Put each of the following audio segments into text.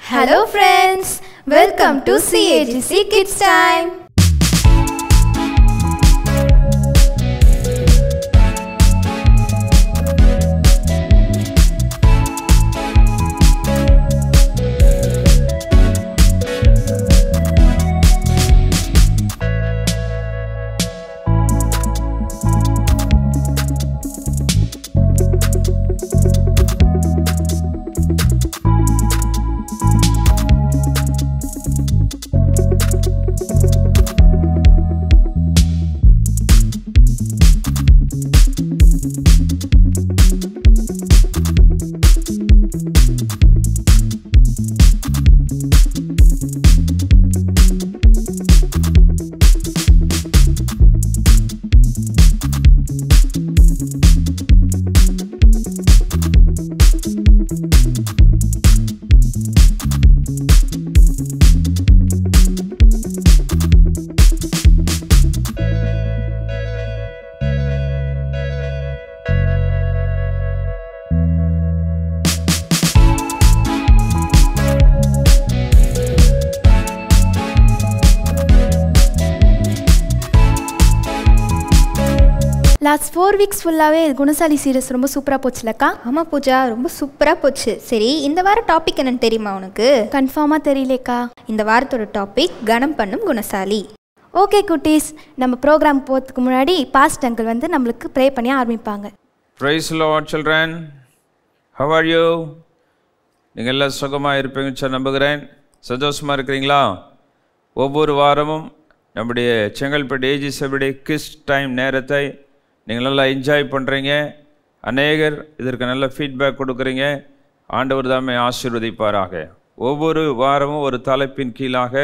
Hello friends, welcome to CAGC Kids Time. Last four weeks ஃபுல்லாகவே குணசாலி serious ரொம்ப சூப்பராக போச்சுலக்கா ஆமாம் பூஜா ரொம்ப சூப்பராக போச்சு சரி இந்த வார டாபிக் என்னன்னு தெரியுமா உனக்கு கன்ஃபார்மாக தெரியலேக்கா இந்த வாரத்தோட டாபிக் கணம் பண்ணும் குணசாலி ஓகே குட்டீஸ் நம்ம ப்ரோக்ராம் போகிறதுக்கு முன்னாடி பாஸ்ட் அங்கிள் வந்து நம்மளுக்கு ப்ரே பண்ணி ஆரம்பிப்பாங்க Praise the Lord, children. How are you? நீங்கள் எல்லாம் சுகமாக இருப்பீங்கன்னு சொல்லி நம்புகிறேன் சந்தோஷமாக இருக்கிறீங்களா ஒவ்வொரு வாரமும் நம்முடைய செங்கல்பட்டு ஏஜி சபடி கிஸ் டைம் நேரத்தை நீங்கள் நல்லா என்ஜாய் பண்ணுறீங்க அநேகர் இதற்கு நல்ல ஃபீட்பேக் கொடுக்குறீங்க ஆண்டவர் தாமே ஆசீர்வதிப்பாராக ஒவ்வொரு வாரமும் ஒரு தலைப்பின் கீழாக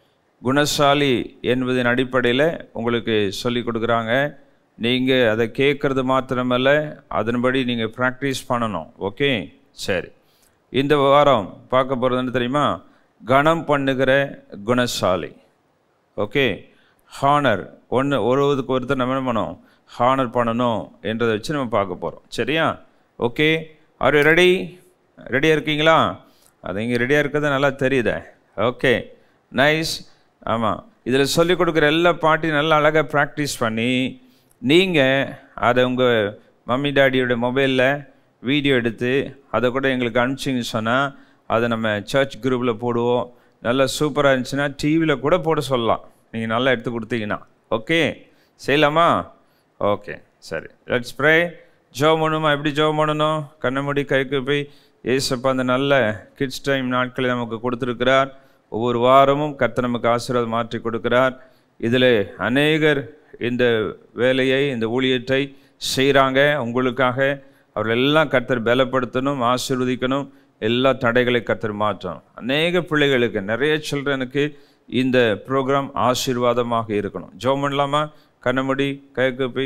குணசாலி என்பதன் அடிப்படையில் உங்களுக்கு சொல்லி கொடுக்குறாங்க நீங்கள் அதை கேட்குறது மாத்திரமல்ல அதன்படி நீங்கள் ப்ராக்டிஸ் பண்ணணும் ஓகே சரி இந்த வாரம் பார்க்க போகிறது என்ன தெரியுமா கணம் பண்ணுகிற குணசாலி ஓகே ஹானர் ஒன்று ஒருவருக்கு ஒருத்தர் நம்ம என்ன பண்ணணும் ஹானர் பண்ணணும் என்றதை வச்சு நம்ம பார்க்க போகிறோம் சரியா ஓகே ஆர் யூ ரெடி ரெடியாக இருக்கீங்களா அது இங்கே ரெடியாக இருக்கிறது நல்லா தெரியுதே ஓகே நைஸ் ஆமாம் இதில் சொல்லிக் கொடுக்குற எல்லா பாட்டையும் நல்லா அழகாக ப்ராக்டிஸ் பண்ணி நீங்கள் அதை உங்கள் மம்மி டாடியோட மொபைலில் வீடியோ எடுத்து அதை கூட எங்களுக்கு அனுப்பிச்சிங்க சொன்னால் அதை நம்ம சர்ச் குரூப்பில் போடுவோம் நல்லா சூப்பராக இருந்துச்சுன்னா டிவியில் கூட போட சொல்லலாம் நீங்கள் நல்லா எடுத்து கொடுத்தீங்கன்னா ஓகே செய்யலாமா ஓகே சரி லெட்ஸ் ப்ரே ஜோம் பண்ணணுமா எப்படி ஜோம் பண்ணணும் கண்ணை மூடி கைக்கு போய் ஏசப்பா அந்த நல்ல கிட்ஸ் டைம் நாட்களை நமக்கு கொடுத்துருக்கிறார் ஒவ்வொரு வாரமும் கர்த்தர் நமக்கு ஆசீர்வாதம் மாற்றி கொடுக்கிறார் இதில் அநேகர் இந்த வேலையை இந்த ஊழியத்தை செய்கிறாங்க உங்களுக்காக அவர்கள் எல்லாம் கர்த்தர் பலப்படுத்தணும் ஆசீர்வதிக்கணும் எல்லா தடைகளை கர்த்தர் மாற்றணும் அநேக பிள்ளைகளுக்கு நிறைய சில்ட்ரனுக்கு இந்த ப்ரோக்ராம் ஆசீர்வாதமாக இருக்கணும் ஜோம் பண்ணலாமா கண்ணமுடி கைக்கு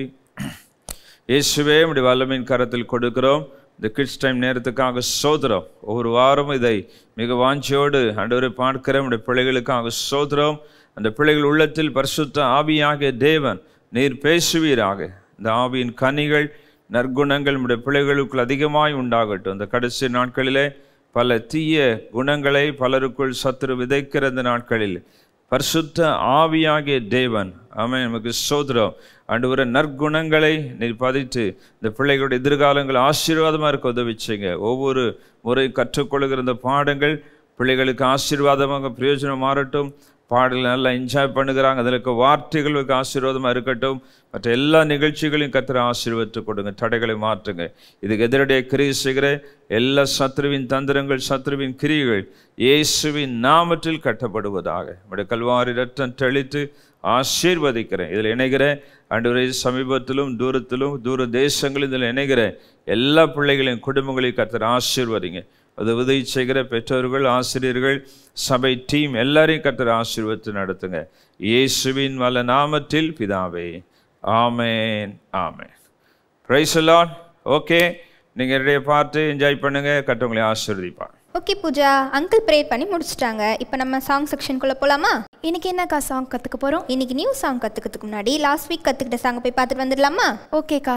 இயேசுவே இப்படி வல்லமையின் கரத்தில் கொடுக்கிறோம் இந்த கிட்ஸ் டைம் நேரத்துக்காக சோதரம் ஒவ்வொரு வாரமும் இதை மிக வாஞ்சியோடு ஆண்டவரை பார்க்கிற நம்முடைய பிள்ளைகளுக்காக சோதரம் அந்த பிள்ளைகள் உள்ளத்தில் பரிசுத்த ஆவியாகிய தேவன் நீர் பேசுவீராக இந்த ஆவியின் கனிகள் நற்குணங்கள் நம்முடைய பிள்ளைகளுக்குள் அதிகமாய் உண்டாகட்டும் இந்த கடைசி நாட்களிலே பல தீய குணங்களை பலருக்குள் சத்துரு விதைக்கிற இந்த நாட்களில் பரிசுத்த ஆவியாகிய தேவன் ஆமென் நமக்கு சோதரம் ஆண்டவர நற்குணங்களை நீர் பதித்து இந்த பிள்ளைகளுடைய எதிர்காலங்கள் ஆசீர்வாதமாக இருக்க உதவி செய்யுங்க ஒவ்வொரு முறை கற்றுக்கொள்கிற இந்த பாடங்கள் பிள்ளைகளுக்கு ஆசீர்வாதமாக பிரயோஜனம் மாறட்டும் பாடல்கள் நல்லா என்ஜாய் பண்ணுகிறாங்க அதில் இருக்க வார்த்தைகளுக்கு ஆசீர்வாதமாக இருக்கட்டும் மற்ற எல்லா நிகழ்ச்சிகளையும் கத்திர ஆசீர்வத்து கொடுங்க தடைகளை மாற்றுங்க இதுக்கு எதிரடியாக கிரியை செய்கிற எல்லா சத்ருவின் தந்திரங்கள் சத்ருவின் கிரியைகள் இயேசுவின் நாமத்தில் கட்டப்படுவதாக நம்முடைய கல்வாரி ரத்தம் தெளித்து ஆசீர்வதிக்கிறேன் இதில் இணைகிற அன்றுவரை சமீபத்திலும் தூரத்திலும் தூர தேசங்களில் இதில் இணைகிற எல்லா பிள்ளைகளையும் குடும்பங்களையும் கத்தர் ஆசீர்வதிங்க அது உதவி செய்கிற பெற்றோர்கள் ஆசிரியர்கள் சபை டீம் எல்லாரையும் கத்தர் ஆசீர்வத்து நடத்துங்க இயேசுவின் வல்ல நாமத்தில் பிதாவே ஆமேன் ஆமேன் ப்ரைஸ் எல்லாம் ஓகே நீங்கள் ரெடியை பார்த்து என்ஜாய் பண்ணுங்க கட்டவங்களை ஆசீர்வதிப்பாங்க ஓகே பூஜா அங்கிள் ப்ரே பண்ணி முடிச்சிட்டாங்க இப்போ நம்ம சாங் செக்ஷனுக்குள்ளே போகலாமா இன்னைக்கு என்னக்கா சாங் கற்றுக்க போகிறோம் இன்னைக்கு நியூ சாங் கற்றுக்கிறதுக்கு முன்னாடி லாஸ்ட் வீக் கற்றுக்கிட்ட சாங்கை போய் பார்த்துட்டு வந்துடலாமா ஓகேக்கா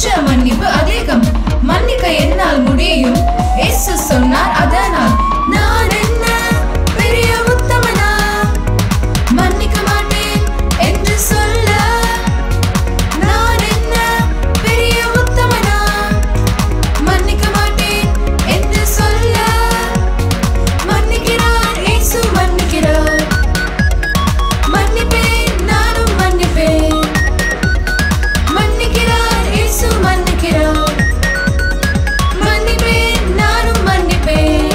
குற்ற மன்னிப்பு அதிகம் மன்னிக்க என்னால் முடியும் இயேசு சொன்னார் அதனால் நான் என்ன பெரிய உத்தமனா மன்னிக்க மாட்டேன் என்று சொல்ல நான் என்ன பெரிய உத்தமனா மன்னிக்க மாட்டேன் என்று சொல்ல மன்னிக்கிறார் இயேசு மன்னிக்கிறார் மன்னிப்பேன் நானும் மன்னிப்பேன் மன்னிக்கிறார் இயேசு மன்னிக்கிறார் மன்னிப்பேன் நானும் மன்னிப்பேன்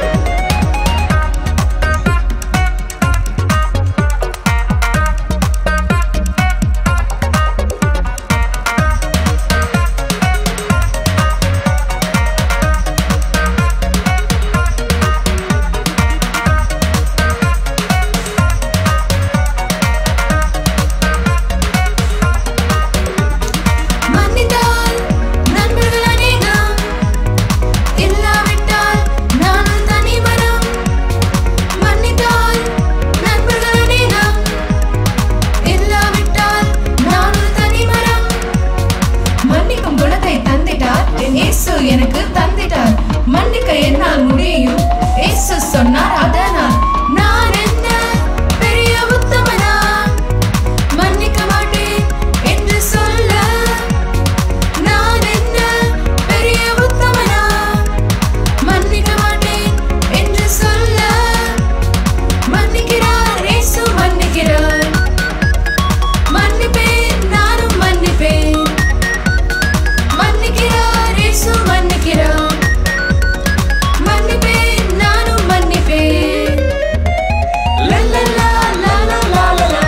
மன்னித்தால் நண்பர்கள் அநேகம் இல்லாவிட்டால் நானும் தனிமரம் மன்னித்தால் நண்பர்கள் அநேகம் இல்லாவிட்டால் நானும் தனிமரம் மன்னிக்கும் குணத்தை தந்திட்டார் என் இயேசு எனக்கு தந்திட்டார் மன்னிக்க என்னால் முடியும் இயேசு சொன்னார் அதனால் நான் என்ன பெரிய உத்தமனா மன்னிக்க மாட்டேன் என்று சொல்ல நான் என்ன பெரிய உத்தமனா மன்னிக்க மாட்டேன் என்று சொல்ல மன்னிக்கிறார் இயேசு மன்னிக்கிறார் மன்னிப்பேன் நானும் மன்னிப்பேன் மன்னிக்கிறார் இயேசு மன்னிக்கிறார் மன்னிப்பேன் நானும் மன்னிப்பேன் லல்லல்லா லல்லல்லா லல்லா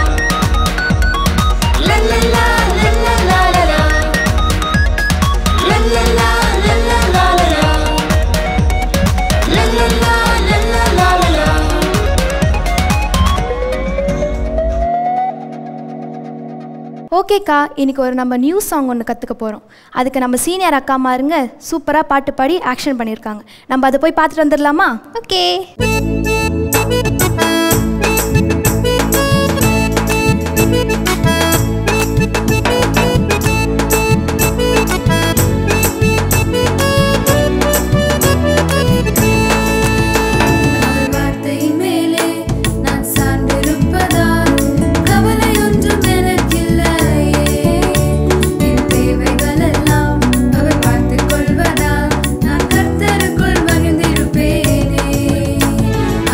லல்லல்லா லல்லல்லா லல்லா லல்லல்லா லல்லல்லா லல்லா லல்லல்லா லல்லல்லா லல்லா ஓகேக்கா இன்னைக்கு ஒரு நம்ம நியூ சாங் ஒன்று கற்றுக்க போகிறோம் அதுக்கு நம்ம சீனியர் அக்கா மாருங்க சூப்பராக பாட்டு பாடி ஆக்ஷன் பண்ணியிருக்காங்க நம்ம அதை போய் பார்த்துட்டு வந்துடலாமா ஓகே அவர் வார்த்தையின் மேலே நான் சார்ந்திருப்பதால் கவலை ஒன்றும் எனக்கில்லையே என் தேவைகளெல்லாம் அவர் பார்த்துக் கொள்வதால் நான் கர்த்தருக்குள் மகிழ்ந்திருப்பேனே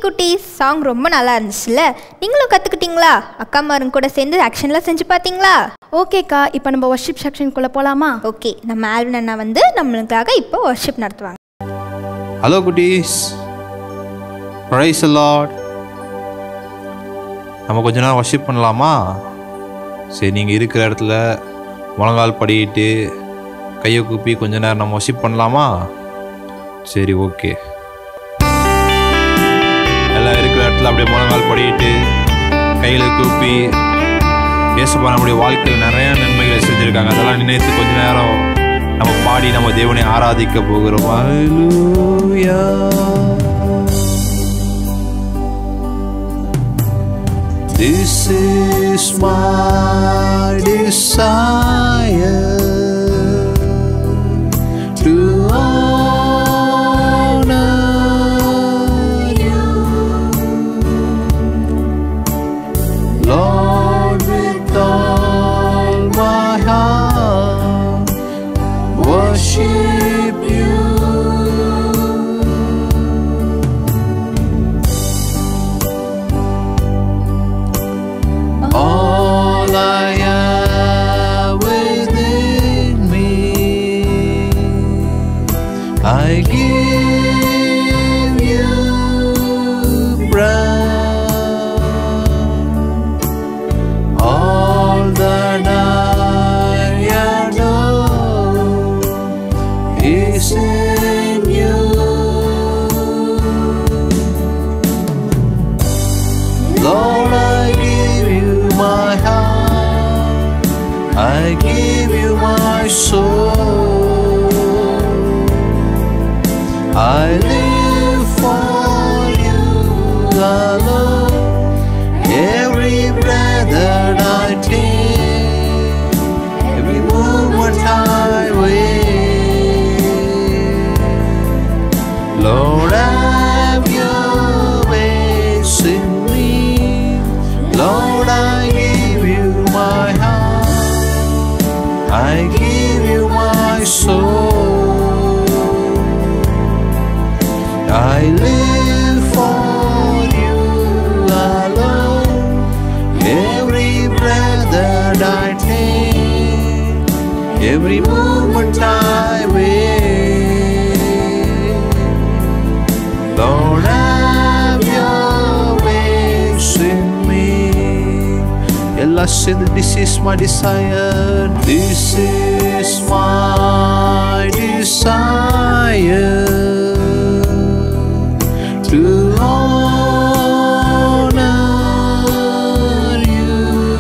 குட்டீஸ் சாங் ரொம்ப நல்லா இருந்துச்சுல்ல நீங்களும் கற்றுக்கிட்டீங்களா அக்காமாருங்க கூட சேர்ந்து ஆக்ஷன்லாம் செஞ்சு பார்த்தீங்களா ஓகேக்கா இப்போ நம்ம ஒர்ஷிப் செக்ஷனுக்குள்ளே போகலாமா ஓகே நம்ம ஆல்வின் அண்ணா வந்து நம்மளுக்காக இப்போ ஒர்ஷிப் நடத்துவாங்க ஹலோ குட்டீஸ் ப்ரைஸ் லார்ட் நம்ம கொஞ்ச நேரம் வர்ஷிப் பண்ணலாமா சரி நீங்கள் இருக்கிற இடத்துல முழங்கால் படிக்கிட்டு கையை கூப்பி கொஞ்ச நேரம் நம்ம வர்ஷிப் பண்ணலாமா சரி ஓகே எல்லாம் இருக்கிற இடத்துல அப்படியே முழங்கால் படிக்கிட்டு கையில் கூப்பி ஏசப்பா நம்முடைய வாழ்க்கையில் நிறைய நன்மைகளை செஞ்சுருக்காங்க அதெல்லாம் நினைத்து கொஞ்ச நேரம் நம்ம பாடி நம்ம தேவனை ஆராதிக்க போகிறோம் Hallelujah. This is my desire to honor you, Lord, with all my heart, worship you. All I have within me, I give you praise. All that I adore is in you. Lord, I give you my heart, I give you my soul. I live for you alone. Every breath that I take, every moment I wait. Lord, have your ways in me. Lord, I give you my heart. I give you my soul. I live for you alone. Every breath that I take, every moment I wait. Lord, have your ways in me. Ella said, This is my desire. This is my desire to honor you.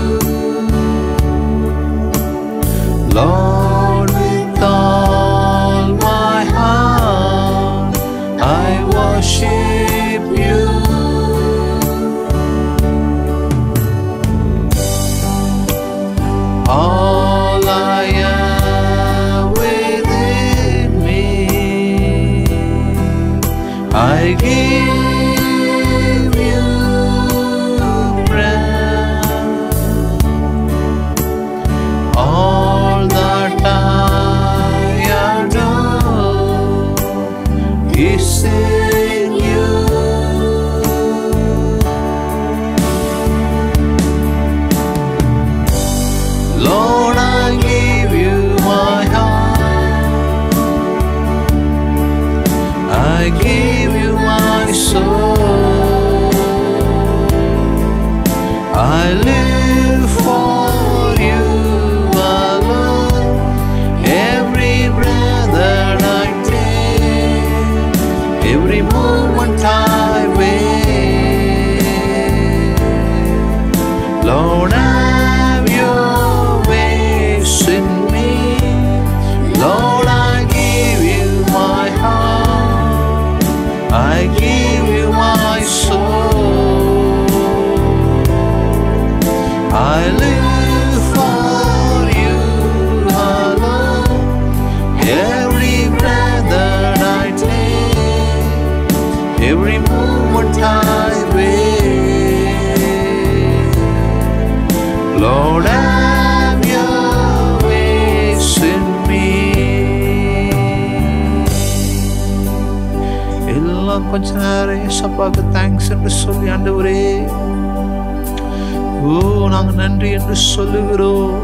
Lord, with all my heart, I worship you. All I am within me, I give you praise. All that I adore is in you. Lord, I give you my heart. I give you my soul. I live for you alone. Every breath that I take, every moment I wait. Lord, have your ways in me. Lord, I give you my heart. I give you my soul. I live for you alone. Every breath that I take, every moment I wait. Lord, have your ways in me. எல்லாம் கொஞ்ச நேரம் ஏசப்பாக்கு thanks என்று சொல்லி ஆண்டவரே ஓ நாங்க நன்றி என்று சொல்லுகிறோம்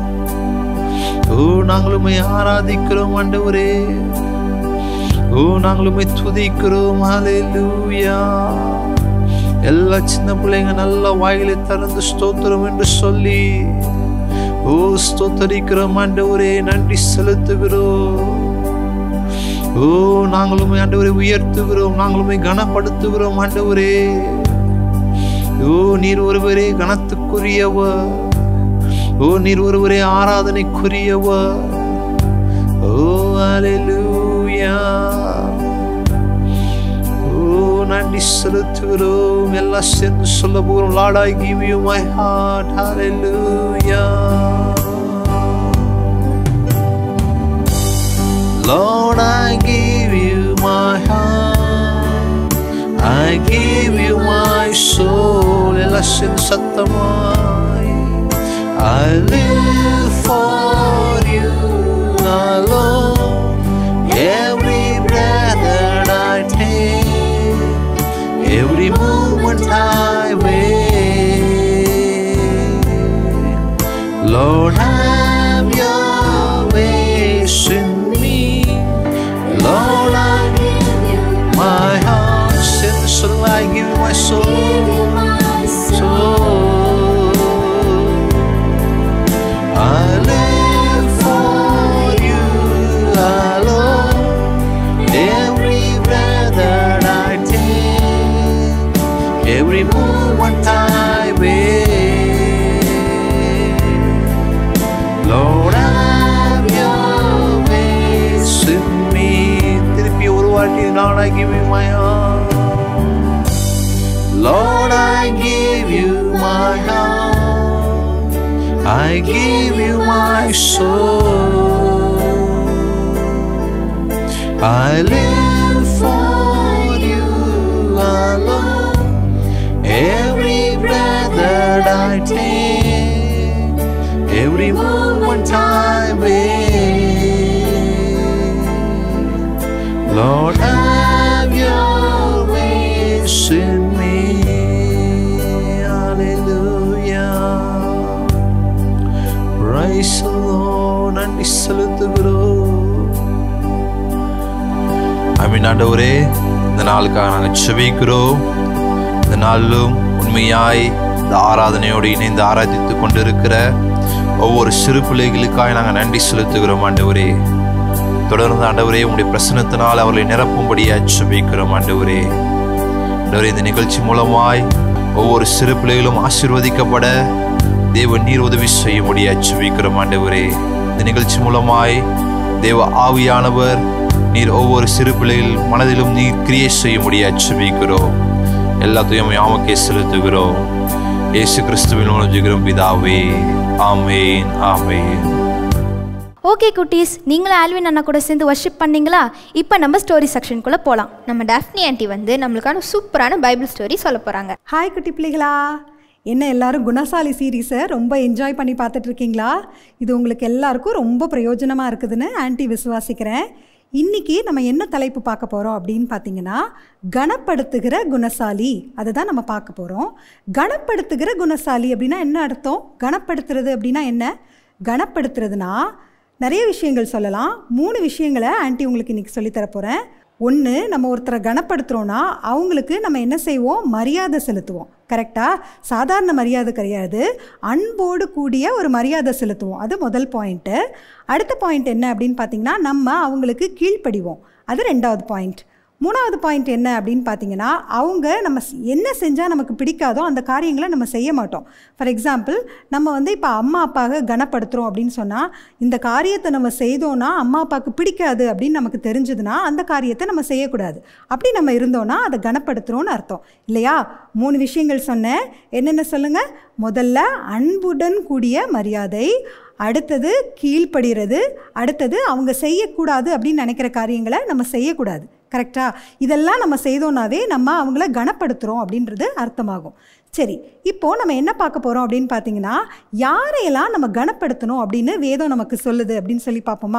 ஓ நாங்களுமே ஆராதிக்கிறோம் ஆண்டவரே ஓ நாங்களுமே துதிக்கிறோம் ஹalleluya எல்லா சின்ன பிள்ளைங்க நல்ல வாயிலை திறந்து ஸ்தோத்திரம் என்று சொல்லி ஓ ஸ்தோத்தரிக்கிறோம் ஆண்டவரே நன்றி செலுத்துகிறோம் ஓ நாங்களுமே ஆண்டவரை உயர்த்துகிறோம் நாங்களுமே கனப்படுத்துகிறோம் ஆண்டவரே ஓ நீர் ஒருவரே கனத்துக்குரியவர் ஓ நீர் ஒருவரே ஆராதனைக்குரியவர் ஓ ஹalleluya ஓ நன்றி செலுத்துகிறோம் எல்லாம் சேர்ந்து சொல்ல போகிறோம் Lord I give you my heart ஹalleluya Lord, I give you my heart. I give you my soul. எல்லாம் சேர்ந்து சத்தமாய் I live for you alone. Every breath that I take, every moment I wait. Lord, have your ways in me. Lord, I give you my heart. Send the soul, I give you my soul. Soul. I live for you alone. Every breath that I take, every moment I wait. Lord, have your ways in me. திருப்பி ஒரு வாட்டி நான் I give you my heart. Lord, I give you my heart. I give you my soul. I live for you alone. Every breath that I take, every moment I wait. Lord, have your ways in me. Hallelujah. Praise the Lord. நன்றி செலுத்துகிறோம் அமீன் ஆண்டவரே இந்த நாளுக்காக நாங்கள் செபிக்கிறோம் இந்த நாளிலும் உண்மையாய் இந்த ஆராதனையோடு இணைந்து ஆராதித்து கொண்டிருக்கிற ஒவ்வொரு சிறு பிள்ளைகளுக்காக நாங்கள் நன்றி செலுத்துகிறோம் ஆண்டவரே தொடர்ந்து ஆண்டவரே உங்களுடைய பிரசனத்தினால் அவர்களை நிரப்பும்படியாக செபிக்கிறோம் ஆண்டவரே ஆண்டவரே இந்த நிகழ்ச்சி மூலமாய் ஒவ்வொரு சிறு பிள்ளைகளும் ஆசீர்வதிக்கப்பட தேவ நீர் உதவி செய்ய முடியாது செபிக்கிறோம் ஆண்டவரே இந்த நிகழ்ச்சி மூலமாய் தேவ ஆவியானவர் நீர் ஒவ்வொரு சிறு பிள்ளைகள் மனதிலும் நீர் கிரியை செய்ய முடியாது செபிக்கிறோம் எல்லாத்தையும் யாமக்கே செலுத்துகிறோம் இயேசு கிறிஸ்துவின் மூலம் பிதாவே ஆமேன் ஆமேன் ஓகே குட்டீஸ் நீங்களும் ஆல்வின் அண்ணா கூட சேர்ந்து வர்ஷிப் பண்ணீங்களா இப்போ நம்ம ஸ்டோரி செக்ஷனுக்குள்ளே போகலாம் நம்ம டாஃப்னி ஆண்டி வந்து நம்மளுக்கான சூப்பரான பைபிள் ஸ்டோரி சொல்ல போகிறாங்க ஹாய் குட்டி பிள்ளைகளா என்ன எல்லாரும் குணசாலி சீரீஸை ரொம்ப என்ஜாய் பண்ணி பார்த்துட்டு இருக்கீங்களா இது உங்களுக்கு எல்லாருக்கும் ரொம்ப பிரயோஜனமாக இருக்குதுன்னு ஆன்ட்டி விசுவாசிக்கிறேன் இன்னைக்கு நம்ம என்ன தலைப்பு பார்க்க போகிறோம் அப்படின்னு பார்த்தீங்கன்னா கனப்படுத்துகிற குணசாலி அதை தான் நம்ம பார்க்க போகிறோம் கனப்படுத்துகிற குணசாலி அப்படின்னா என்ன அர்த்தம் கனப்படுத்துறது அப்படின்னா என்ன கனப்படுத்துறதுனா நிறைய விஷயங்கள் சொல்லலாம் மூணு விஷயங்களை ஆன்ட்டி உங்களுக்கு இன்றைக்கி சொல்லித்தர போகிறேன் ஒன்று நம்ம ஒருத்தரை கனப்படுத்துகிறோன்னா அவங்களுக்கு நம்ம என்ன செய்வோம் மரியாதை செலுத்துவோம் கரெக்டாக சாதாரண மரியாதை கிடையாது அன்போடு கூடிய ஒரு மரியாதை செலுத்துவோம் அது முதல் பாயிண்ட்டு அடுத்த பாயிண்ட் என்ன அப்படின்னு பார்த்தீங்கன்னா நம்ம அவங்களுக்கு கீழ்ப்படிவோம் அது ரெண்டாவது பாயிண்ட் மூணாவது பாயிண்ட் என்ன அப்படின்னு பார்த்தீங்கன்னா அவங்க நம்ம ஸ்- என்ன செஞ்சால் நமக்கு பிடிக்காதோ அந்த காரியங்களை நம்ம செய்ய மாட்டோம் ஃபார் எக்ஸாம்பிள் நம்ம வந்து இப்போ அம்மா அப்பாவை கனப்படுத்துகிறோம் அப்படின்னு சொன்னால் இந்த காரியத்தை நம்ம செய்தோன்னா அம்மா அப்பாவுக்கு பிடிக்காது அப்படின்னு நமக்கு தெரிஞ்சதுன்னா அந்த காரியத்தை நம்ம செய்யக்கூடாது அப்படி நம்ம இருந்தோன்னா அதை கனப்படுத்துகிறோன்னு அர்த்தம் இல்லையா மூணு விஷயங்கள் சொன்னேன் என்னென்ன சொல்லுங்கள் முதல்ல அன்புடன் கூடிய மரியாதை அடுத்தது கீழ்ப்படுகிறது அடுத்தது அவங்க செய்யக்கூடாது அப்படின்னு நினைக்கிற காரியங்களை நம்ம செய்யக்கூடாது கரெக்டா இதெல்லாம் நம்ம செய்தோம்னாவே நம்ம அவங்கள கனப்படுத்துகிறோம் அப்படின்றது அர்த்தமாகும் சரி இப்போ நம்ம என்ன பார்க்க போகிறோம் அப்படின்னு பார்த்தீங்கன்னா யாரையெல்லாம் நம்ம கனப்படுத்தணும் அப்படின்னு வேதம் நமக்கு சொல்லுது அப்படின்னு சொல்லி பார்ப்போமா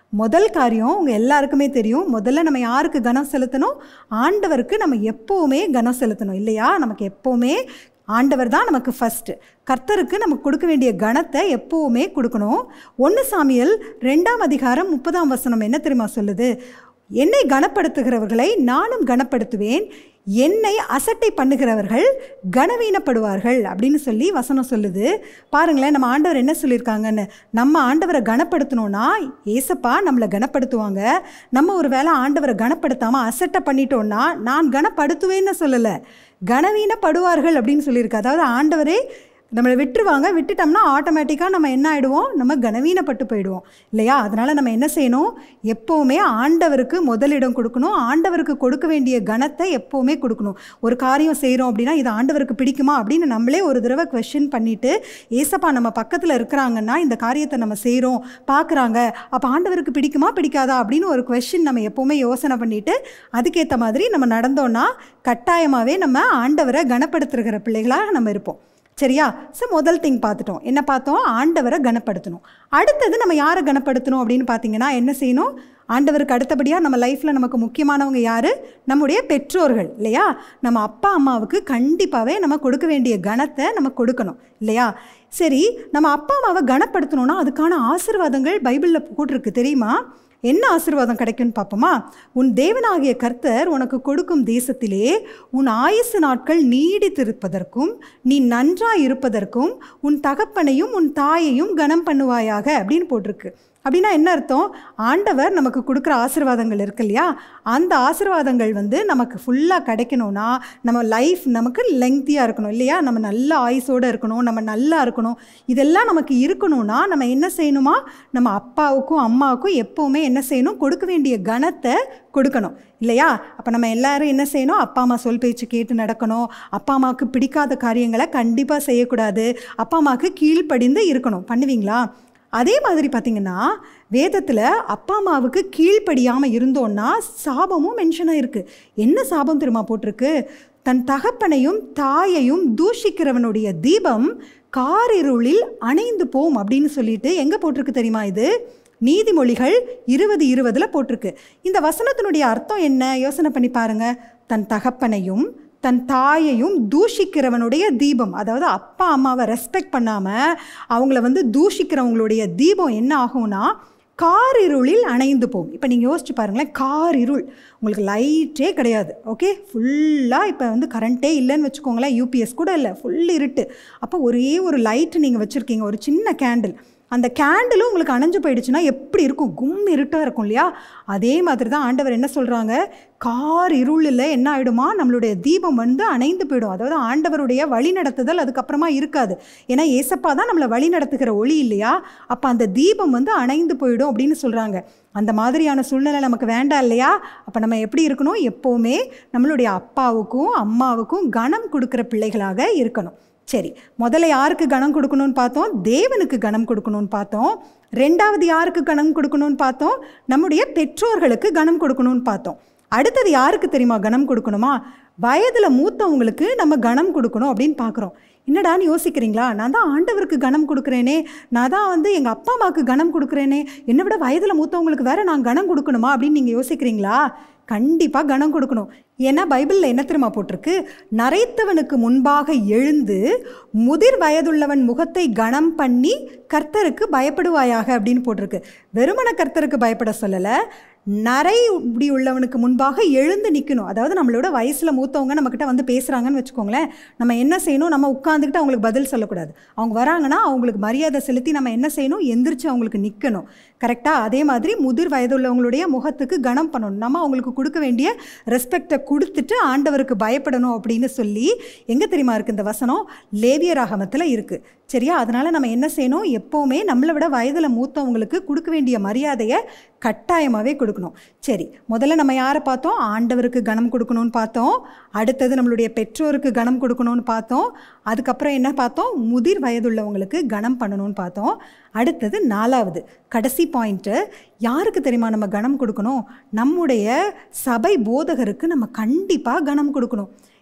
முதல் காரியம் உங்கள் எல்லாருக்குமே தெரியும் முதல்ல நம்ம யாருக்கு கனம் செலுத்தணும் ஆண்டவருக்கு நம்ம எப்போவுமே கனம் செலுத்தணும் இல்லையா நமக்கு எப்போவுமே ஆண்டவர் தான் நமக்கு ஃபஸ்ட்டு கர்த்தருக்கு நமக்கு கொடுக்க வேண்டிய கணத்தை எப்போவுமே கொடுக்கணும் ஒன்று சாமியல் ரெண்டாம் அதிகாரம் முப்பதாம் வசனம் என்ன தெரியுமா சொல்லுது என்னை கனப்படுத்துகிறவர்களை நானும் கனப்படுத்துவேன் என்னை அசட்டை பண்ணுகிறவர்கள் கனவீனப்படுவார்கள் அப்படின்னு சொல்லி வசனம் சொல்லுது பாருங்களேன் நம்ம ஆண்டவர் என்ன சொல்லியிருக்காங்கன்னு நம்ம ஆண்டவரை கனப்படுத்தணும்னா ஏசப்பா நம்மளை கனப்படுத்துவாங்க நம்ம ஒரு வேளை ஆண்டவரை கனப்படுத்தாமல் அசட்டை பண்ணிட்டோம்னா நான் கனப்படுத்துவேன்னு சொல்லலை கனவீனப்படுவார்கள் அப்படின்னு சொல்லியிருக்கு அதாவது ஆண்டவரே நம்மளை விட்டுருவாங்க விட்டுட்டோம்னா ஆட்டோமேட்டிக்காக நம்ம என்ன ஆகிடுவோம் நம்ம கனவீனப்பட்டு போயிடுவோம் இல்லையா அதனால் நம்ம என்ன செய்யணும் எப்போவுமே ஆண்டவருக்கு முதலிடம் கொடுக்கணும் ஆண்டவருக்கு கொடுக்க வேண்டிய கணத்தை எப்போவுமே கொடுக்கணும் ஒரு காரியம் செய்கிறோம் அப்படின்னா இது ஆண்டவருக்கு பிடிக்குமா அப்படின்னு நம்மளே ஒரு தடவை கொஷின் பண்ணிவிட்டு ஏசப்பா நம்ம பக்கத்தில் இருக்கிறாங்கன்னா இந்த காரியத்தை நம்ம செய்கிறோம் பார்க்குறாங்க அப்போ ஆண்டவருக்கு பிடிக்குமா பிடிக்காதா அப்படின்னு ஒரு கொஷின் நம்ம எப்போவுமே யோசனை பண்ணிவிட்டு அதுக்கேற்ற மாதிரி நம்ம நடந்தோன்னா கட்டாயமாகவே நம்ம ஆண்டவரை கனப்படுத்துகிற பிள்ளைகளாக நம்ம இருப்போம் சரியா ஸோ முதல் திங் பார்த்துட்டோம் என்ன பார்த்தோம் ஆண்டவரை கனப்படுத்தணும் அடுத்தது நம்ம யாரை கனப்படுத்தணும் அப்படின்னு பார்த்தீங்கன்னா என்ன செய்யணும் ஆண்டவருக்கு அடுத்தபடியாக நம்ம லைஃப்பில் நமக்கு முக்கியமானவங்க யார் நம்முடைய பெற்றோர்கள் இல்லையா நம்ம அப்பா அம்மாவுக்கு கண்டிப்பாகவே நம்ம கொடுக்க வேண்டிய கணத்தை நம்ம கொடுக்கணும் இல்லையா சரி நம்ம அப்பா அம்மாவை கனப்படுத்தணும்னா அதுக்கான ஆசீர்வாதங்கள் பைபிளில் போட்டிருக்கு தெரியுமா என்ன ஆசீர்வாதம் கிடைக்கும்னு பார்ப்போமா உன் தேவனாகிய கர்த்தர் உனக்கு கொடுக்கும் தேசத்திலே உன் ஆயுசு நாட்கள் நீடித்திருப்பதற்கும் நீ நன்றாய் இருப்பதற்கும் உன் தகப்பனையும் உன் தாயையும் கனம் பண்ணுவாயாக அப்படின்னு போட்டிருக்கு அப்படின்னா என்ன அர்த்தம் ஆண்டவர் நமக்கு கொடுக்குற ஆசீர்வாதங்கள் இருக்கு இல்லையா அந்த ஆசீர்வாதங்கள் வந்து நமக்கு ஃபுல்லாக கிடைக்கணும்னா நம்ம லைஃப் நமக்கு லெங்க்த்தியாக இருக்கணும் இல்லையா நம்ம நல்ல ஆயுசோடு இருக்கணும் நம்ம நல்லா இருக்கணும் இதெல்லாம் நமக்கு இருக்கணும்னா நம்ம என்ன செய்யணுமா நம்ம அப்பாவுக்கும் அம்மாவுக்கும் எப்போவுமே என்ன செய்யணும் கொடுக்க வேண்டிய கணத்தை கொடுக்கணும் இல்லையா அப்போ நம்ம எல்லாரும் என்ன செய்யணும் அப்பா அம்மா சொல் பேச்சு கேட்டு நடக்கணும் அப்பா அம்மாவுக்கு பிடிக்காத காரியங்களை கண்டிப்பாக செய்யக்கூடாது அப்பா அம்மாவுக்கு கீழ்ப்படிந்து இருக்கணும் பண்ணுவீங்களா அதே மாதிரி பார்த்தீங்கன்னா வேதத்தில் அப்பா அம்மாவுக்கு கீழ்ப்படியாமல் இருந்தோன்னா சாபமும் மென்ஷனாக இருக்குது என்ன சாபம் தெரியுமா போட்டிருக்கு தன் தகப்பனையும் தாயையும் தூஷிக்கிறவனுடைய தீபம் காரிருளில் அணைந்து போம் அப்படின்னு சொல்லிட்டு எங்கே போட்டிருக்கு தெரியுமா இது நீதிமொழிகள் இருபது இருபதில் போட்டிருக்கு இந்த வசனத்தினுடைய அர்த்தம் என்ன யோசனை பண்ணி பாருங்க தன் தகப்பனையும் தன் தாயையும் தூஷிக்கிறவனுடைய தீபம் அதாவது அப்பா அம்மாவை ரெஸ்பெக்ட் பண்ணாமல் அவங்கள வந்து தூஷிக்கிறவங்களுடைய தீபம் என்ன ஆகும்னா காரிருளில் அணைந்து போகும் இப்போ நீங்கள் யோசிச்சு பாருங்களேன் காரிருள் உங்களுக்கு லைட்டே கிடையாது ஓகே ஃபுல்லாக இப்போ வந்து கரண்ட்டே இல்லைன்னு வச்சுக்கோங்களேன் யூபிஎஸ் கூட இல்லை ஃபுல் இருட்டு அப்போ ஒரே ஒரு லைட்டு நீங்கள் வச்சுருக்கீங்க ஒரு சின்ன கேண்டில் அந்த கேண்டிலும் உங்களுக்கு அணைஞ்சு போயிடுச்சுன்னா எப்படி இருக்கும் கும் இருட்டாக இருக்கும் இல்லையா அதே மாதிரி தான் ஆண்டவர் என்ன சொல்கிறாங்க கார் இருளில் என்ன ஆகிடுமா நம்மளுடைய தீபம் வந்து அணைந்து போயிடும் அதாவது ஆண்டவருடைய வழி நடத்துதல் அதுக்கப்புறமா இருக்காது ஏன்னா ஏசப்பா தான் நம்மளை வழி நடத்துகிற ஒளி இல்லையா அப்போ அந்த தீபம் வந்து அணைந்து போயிடும் அப்படின்னு சொல்கிறாங்க அந்த மாதிரியான சூழ்நிலை நமக்கு வேண்டாம் இல்லையா அப்போ நம்ம எப்படி இருக்கணும் எப்போவுமே நம்மளுடைய அப்பாவுக்கும் அம்மாவுக்கும் கனம் கொடுக்குற பிள்ளைகளாக இருக்கணும் சரி முதல்ல யாருக்கு கணம் கொடுக்கணும்னு பார்த்தோம் தேவனுக்கு கணம் கொடுக்கணும்னு பார்த்தோம் ரெண்டாவது யாருக்கு கணம் கொடுக்கணும்னு பார்த்தோம் நம்முடைய பெற்றோர்களுக்கு கணம் கொடுக்கணும்னு பார்த்தோம் அடுத்தது யாருக்கு தெரியுமா கணம் கொடுக்கணுமா வயதில் மூத்தவங்களுக்கு நம்ம கணம் கொடுக்கணும் அப்படின்னு பார்க்குறோம் என்னடான்னு யோசிக்கிறீங்களா நான் தான் ஆண்டவருக்கு கணம் கொடுக்குறேனே நான் தான் வந்து எங்கள் அப்பா அம்மாவுக்கு கணம் கொடுக்குறேனே என்னை விட வயதில் மூத்தவங்களுக்கு வேற நான் கணம் கொடுக்கணுமா அப்படின்னு நீங்கள் யோசிக்கிறீங்களா கண்டிப்பாக கணம் கொடுக்கணும் ஏன்னா பைபிளில் என்ன தெரியுமா போட்டிருக்கு நரைத்தவனுக்கு முன்பாக எழுந்து முதிர் வயதுள்ளவன் முகத்தை கணம் பண்ணி கர்த்தருக்கு பயப்படுவாயாக அப்படின்னு போட்டிருக்கு வெறுமன கர்த்தருக்கு பயப்பட சொல்லலை நரை இப்படி உள்ளவனுக்கு முன்பாக எழுந்து நிற்கணும் அதாவது நம்மளோட வயசில் மூத்தவங்க நம்மக்கிட்ட வந்து பேசுகிறாங்கன்னு வச்சுக்கோங்களேன் நம்ம என்ன செய்யணும் நம்ம உட்காந்துக்கிட்டு அவங்களுக்கு பதில் சொல்லக்கூடாது அவங்க வராங்கன்னா அவங்களுக்கு மரியாதை செலுத்தி நம்ம என்ன செய்யணும் எந்திரிச்சு அவங்களுக்கு நிற்கணும் கரெக்டாக அதே மாதிரி முதிர் வயதுள்ளவங்களுடைய முகத்துக்கு கணம் பண்ணணும் நம்ம அவங்களுக்கு கொடுக்க வேண்டிய ரெஸ்பெக்டை கொடுத்துட்டு ஆண்டவருக்கு பயப்படணும் அப்படின்னு சொல்லி எங்கே தெரியுமா இருக்குது இந்த வசனம் லேவிய ராகமத்தில் இருக்குது சரியா அதனால் நம்ம என்ன செய்யணும் எப்போவுமே நம்மளை விட வயதில் மூத்தவங்களுக்கு கொடுக்க வேண்டிய மரியாதையை கட்டாயமாகவே கொடுக்கணும் சரி முதல்ல நம்ம யாரை பார்த்தோம் ஆண்டவருக்கு கனம் கொடுக்கணும்னு பார்த்தோம் அடுத்தது நம்மளுடைய பெற்றோருக்கு கனம் கொடுக்கணும்னு பார்த்தோம் அதுக்கப்புறம் என்ன பார்த்தோம் முதிர் வயதுள்ளவங்களுக்கு கனம் பண்ணணும்னு பார்த்தோம் அடுத்தது நாலாவது கடைசி பாயிண்ட்டு யாருக்கு தெரியுமா நம்ம கனம் கொடுக்கணும் நம்முடைய சபை போதகருக்கு நம்ம கண்டிப்பாக கனம் கொடுக்கணும்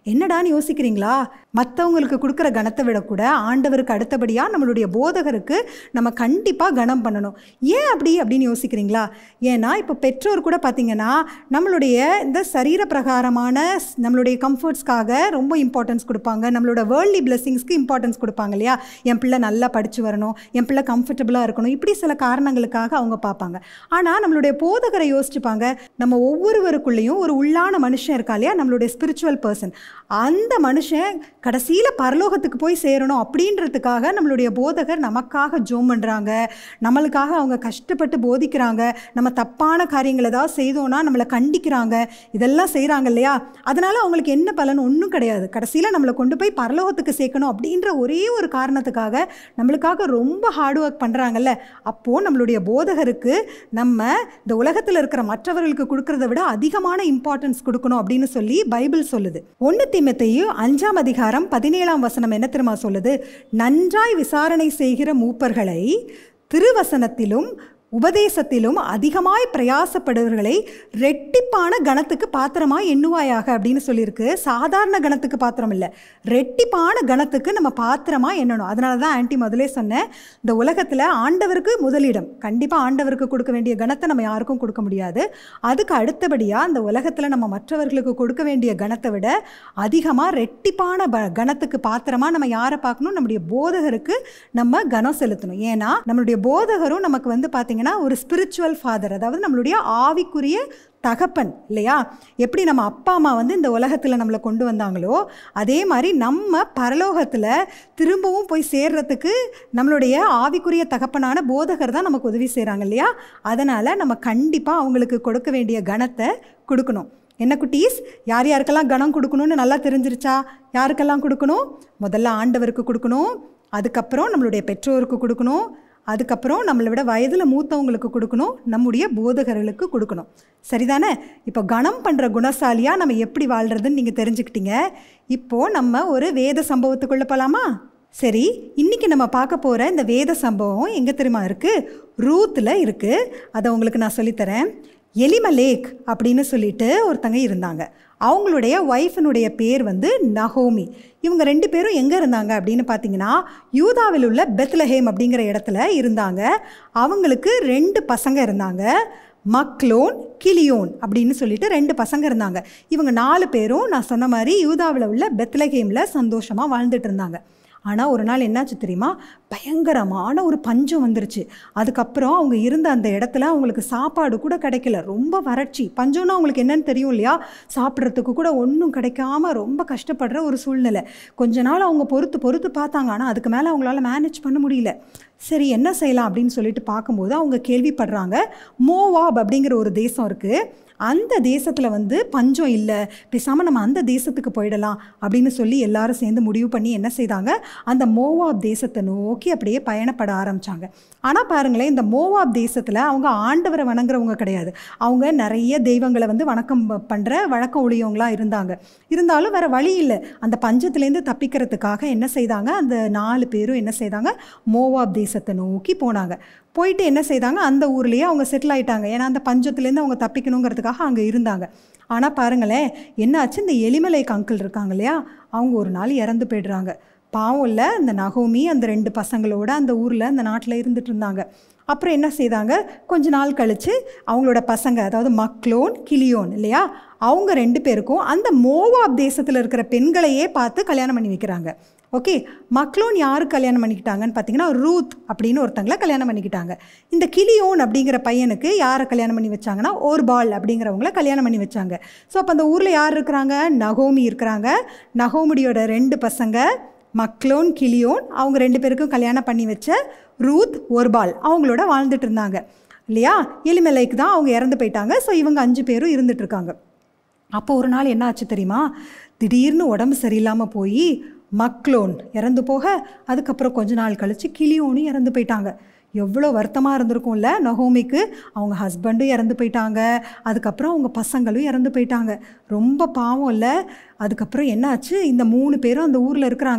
என்னடான்னு யோசிக்கிறீங்களா மற்றவங்களுக்கு கொடுக்குற கணத்தை விட கூட ஆண்டவருக்கு அடுத்தபடியாக நம்மளுடைய போதகருக்கு நம்ம கண்டிப்பாக கணம் பண்ணணும் ஏன் அப்படி அப்படின்னு யோசிக்கிறீங்களா ஏன்னா இப்போ பெற்றோர் கூட பார்த்தீங்கன்னா நம்மளுடைய இந்த சரீர பிரகாரமான ஸ்- நம்மளுடைய கம்ஃபர்ட்ஸ்க்காக ரொம்ப இம்பார்ட்டன்ஸ் கொடுப்பாங்க நம்மளோட வேர்ல்ட்லி பிளெஸிங்ஸ்க்கு இம்பார்ட்டன்ஸ் கொடுப்பாங்க இல்லையா என் பிள்ளை நல்லா படித்து வரணும் என் பிள்ளை கம்ஃபர்டபுளாக இருக்கணும் இப்படி சில காரணங்களுக்காக அவங்க பார்ப்பாங்க ஆனால் நம்மளுடைய போதகரை யோசிச்சுப்பாங்க நம்ம ஒவ்வொருவருக்குள்ளேயும் ஒரு உள்ளான மனுஷன் இருக்கா இல்லையா நம்மளுடைய ஸ்பிரிச்சுவல் பர்சன் அந்த மனுஷன் கடைசியில் பரலோகத்துக்கு போய் சேரணும் அப்படின்றதுக்காக நம்மளுடைய போதகர் நமக்காக ஜோம் பண்ணுறாங்க நம்மளுக்காக அவங்க கஷ்டப்பட்டு போதிக்கிறாங்க நம்ம தப்பான காரியங்கள் ஏதாவது செய்தோன்னா நம்மளை கண்டிக்கிறாங்க இதெல்லாம் செய்கிறாங்க இல்லையா அதனால் அவங்களுக்கு என்ன பலன் ஒன்றும் கிடையாது கடைசியில் நம்மளை கொண்டு போய் பரலோகத்துக்கு சேர்க்கணும் அப்படின்ற ஒரே ஒரு காரணத்துக்காக நம்மளுக்காக ரொம்ப ஹார்ட் ஒர்க் பண்ணுறாங்கல்ல அப்போது நம்மளுடைய போதகருக்கு நம்ம இந்த உலகத்தில் இருக்கிற மற்றவர்களுக்கு கொடுக்கறத விட அதிகமான இம்பார்ட்டன்ஸ் கொடுக்கணும் அப்படின்னு சொல்லி பைபிள் சொல்லுது ஒன்று தீமத்தையும் அஞ்சாம் அதிகாரம் பதினேழாம் வசனம் என்ன தெரியுமா சொல்லுது நன்றாய் விசாரணை செய்கிற மூப்பர்களை திருவசனத்திலும் உபதேசத்திலும் அதிகமாய் பிரயாசப்படுவர்களை ரெட்டிப்பான கணத்துக்கு பாத்திரமாய் எண்ணுவாயாக அப்படின்னு சொல்லியிருக்கு சாதாரண கணத்துக்கு பாத்திரம் இல்லை ரெட்டிப்பான கணத்துக்கு நம்ம பாத்திரமா எண்ணணும் அதனால தான் ஆன்ட்டி முதலே சொன்னேன் இந்த உலகத்தில் ஆண்டவருக்கு முதலிடம் கண்டிப்பாக ஆண்டவருக்கு கொடுக்க வேண்டிய கணத்தை நம்ம யாருக்கும் கொடுக்க முடியாது அதுக்கு அடுத்தபடியாக இந்த உலகத்தில் நம்ம மற்றவர்களுக்கு கொடுக்க வேண்டிய கணத்தை விட அதிகமாக ரெட்டிப்பான ப கணத்துக்கு பாத்திரமா நம்ம யாரை பார்க்கணும் நம்முடைய போதகருக்கு நம்ம கனம் செலுத்தணும் ஏன்னா நம்மளுடைய போதகரும் நமக்கு வந்து பார்த்தீங்கன்னா ஒரு ஸ்பிரிச்சுவல் ஃபாதர் அதாவது நம்மளுடைய ஆவிக்குரிய தகப்பன் இல்லையா எப்படி நம்ம அப்பா அம்மா வந்து இந்த உலகத்தில் நம்மளை கொண்டு வந்தாங்களோ அதே மாதிரி நம்ம பரலோகத்தில் திரும்பவும் போய் சேர்றதுக்கு நம்மளுடைய ஆவிக்குரிய தகப்பனான போதகர் தான் நமக்கு உதவி செய்கிறாங்க இல்லையா அதனால் நம்ம கண்டிப்பாக அவங்களுக்கு கொடுக்க வேண்டிய கணத்தை கொடுக்கணும் என்ன குட்டீஸ் யார் யாருக்கெல்லாம் கணம் கொடுக்கணும்னு நல்லா தெரிஞ்சிருச்சா யாருக்கெல்லாம் கொடுக்கணும் முதல்ல ஆண்டவருக்கு கொடுக்கணும் அதுக்கப்புறம் நம்மளுடைய பெற்றோருக்கு கொடுக்கணும் அதுக்கப்புறம் நம்மளை விட வயதில் மூத்தவங்களுக்கு கொடுக்கணும் நம்முடைய போதகர்களுக்கு கொடுக்கணும் சரிதானே இப்போ கணம் பண்ணுற குணசாலியாக நம்ம எப்படி வாழ்கிறதுன்னு நீங்கள் தெரிஞ்சுக்கிட்டீங்க இப்போது நம்ம ஒரு வேத சம்பவத்துக்குள்ளே போகலாமா சரி இன்னைக்கு நம்ம பார்க்க போகிற இந்த வேத சம்பவம் எங்கே தெரியுமா இருக்குது ரூத்தில் இருக்குது அதை உங்களுக்கு நான் சொல்லித்தரேன் எலிமலேக் அப்படின்னு சொல்லிட்டு ஒருத்தங்க இருந்தாங்க அவங்களுடைய ஒய்ஃபினுடைய பேர் வந்து நகோமி இவங்க ரெண்டு பேரும் எங்கே இருந்தாங்க அப்படின்னு பார்த்தீங்கன்னா யூதாவில் உள்ள பெத்லஹேம் அப்படிங்கிற இடத்துல இருந்தாங்க அவங்களுக்கு ரெண்டு பசங்க இருந்தாங்க மக்லோன் கிளியோன் அப்படின்னு சொல்லிட்டு ரெண்டு பசங்க இருந்தாங்க இவங்க நாலு பேரும் நான் சொன்ன மாதிரி யூதாவில் உள்ள பெத்லஹேமில் சந்தோஷமாக வாழ்ந்துட்டு இருந்தாங்க ஆனால் ஒரு நாள் என்னாச்சு தெரியுமா பயங்கரமான ஒரு பஞ்சம் வந்துருச்சு அதுக்கப்புறம் அவங்க இருந்த அந்த இடத்துல அவங்களுக்கு சாப்பாடு கூட கிடைக்கல ரொம்ப வறட்சி பஞ்சம்னா அவங்களுக்கு என்னன்னு தெரியும் இல்லையா சாப்பிட்றதுக்கு கூட ஒன்றும் கிடைக்காம ரொம்ப கஷ்டப்படுற ஒரு சூழ்நிலை கொஞ்ச நாள் அவங்க பொறுத்து பொறுத்து பார்த்தாங்க ஆனால் அதுக்கு மேலே அவங்களால மேனேஜ் பண்ண முடியல சரி என்ன செய்யலாம் அப்படின்னு சொல்லிட்டு பார்க்கும்போது அவங்க கேள்விப்படுறாங்க மோவாப் அப்படிங்கிற ஒரு தேசம் இருக்குது அந்த தேசத்தில் வந்து பஞ்சம் இல்லை பேசாமல் நம்ம அந்த தேசத்துக்கு போயிடலாம் அப்படின்னு சொல்லி எல்லாரும் சேர்ந்து முடிவு பண்ணி என்ன செய்தாங்க அந்த மோவாப் தேசத்தை நோக்கி அப்படியே பயணப்பட ஆரம்பித்தாங்க ஆனால் பாருங்களேன் இந்த மோவாப் தேசத்தில் அவங்க ஆண்டவரை வணங்குறவங்க கிடையாது அவங்க நிறைய தெய்வங்களை வந்து வணக்கம் பண்ணுற வழக்கம் உடையவங்களாக இருந்தாங்க இருந்தாலும் வேறு வழி இல்லை அந்த பஞ்சத்துலேருந்து தப்பிக்கிறதுக்காக என்ன செய்தாங்க அந்த நாலு பேரும் என்ன செய்தாங்க மோவாப் தேசத்தை நோக்கி போனாங்க போயிட்டு என்ன செய்தாங்க அந்த ஊர்லேயே அவங்க செட்டில் ஆயிட்டாங்க ஏன்னா அந்த பஞ்சத்துலேருந்து அவங்க தப்பிக்கணுங்கிறதுக்காக அங்கே இருந்தாங்க ஆனால் பாருங்களேன் என்னாச்சு இந்த எலிமலைக்கு அங்கிள் இருக்காங்க இல்லையா அவங்க ஒரு நாள் இறந்து போயிடுறாங்க பாவம் இல்லை அந்த நகோமி அந்த ரெண்டு பசங்களோட அந்த ஊரில் அந்த நாட்டில் இருந்துட்டு இருந்தாங்க அப்புறம் என்ன செய்தாங்க கொஞ்ச நாள் கழித்து அவங்களோட பசங்க அதாவது மக்லோன் கிளியோன் இல்லையா அவங்க ரெண்டு பேருக்கும் அந்த மோவாப் தேசத்தில் இருக்கிற பெண்களையே பார்த்து கல்யாணம் பண்ணி வைக்கிறாங்க ஓகே மக்லோன் யார் கல்யாணம் பண்ணிக்கிட்டாங்கன்னு பார்த்தீங்கன்னா ரூத் அப்படின்னு ஒருத்தங்கள கல்யாணம் பண்ணிக்கிட்டாங்க இந்த கிளியோன் அப்படிங்கிற பையனுக்கு யாரை கல்யாணம் பண்ணி வச்சாங்கன்னா ஓர்பால் அப்படிங்கிறவங்கள கல்யாணம் பண்ணி வச்சாங்க ஸோ அப்போ அந்த ஊரில் யார் இருக்கிறாங்க நகோமி இருக்கிறாங்க நகோமுடியோட ரெண்டு பசங்க மக்லோன் கிளியோன் அவங்க ரெண்டு பேருக்கும் கல்யாணம் பண்ணி வச்ச ரூத் ஒர்பால் அவங்களோட வாழ்ந்துட்டு இருந்தாங்க இல்லையா எலிமலைக்கு தான் அவங்க இறந்து போயிட்டாங்க ஸோ இவங்க அஞ்சு பேரும் இருந்துட்டு இருக்காங்க அப்போ ஒரு நாள் என்ன ஆச்சு தெரியுமா திடீர்னு உடம்பு சரியில்லாமல் போய் மக்லோன் இறந்து போக அதுக்கப்புறம் கொஞ்ச நாள் கழித்து கிளியோனும் இறந்து போயிட்டாங்க எவ்வளோ வருத்தமாக இருந்திருக்கும்ல நகோமிக்கு அவங்க ஹஸ்பண்டும் இறந்து போயிட்டாங்க அதுக்கப்புறம் அவங்க பசங்களும் இறந்து போயிட்டாங்க ரொம்ப பாவம் இல்லை அதுக்கப்புறம் என்னாச்சு இந்த மூணு பேரும் அந்த ஊரில் இருக்கிறாங்க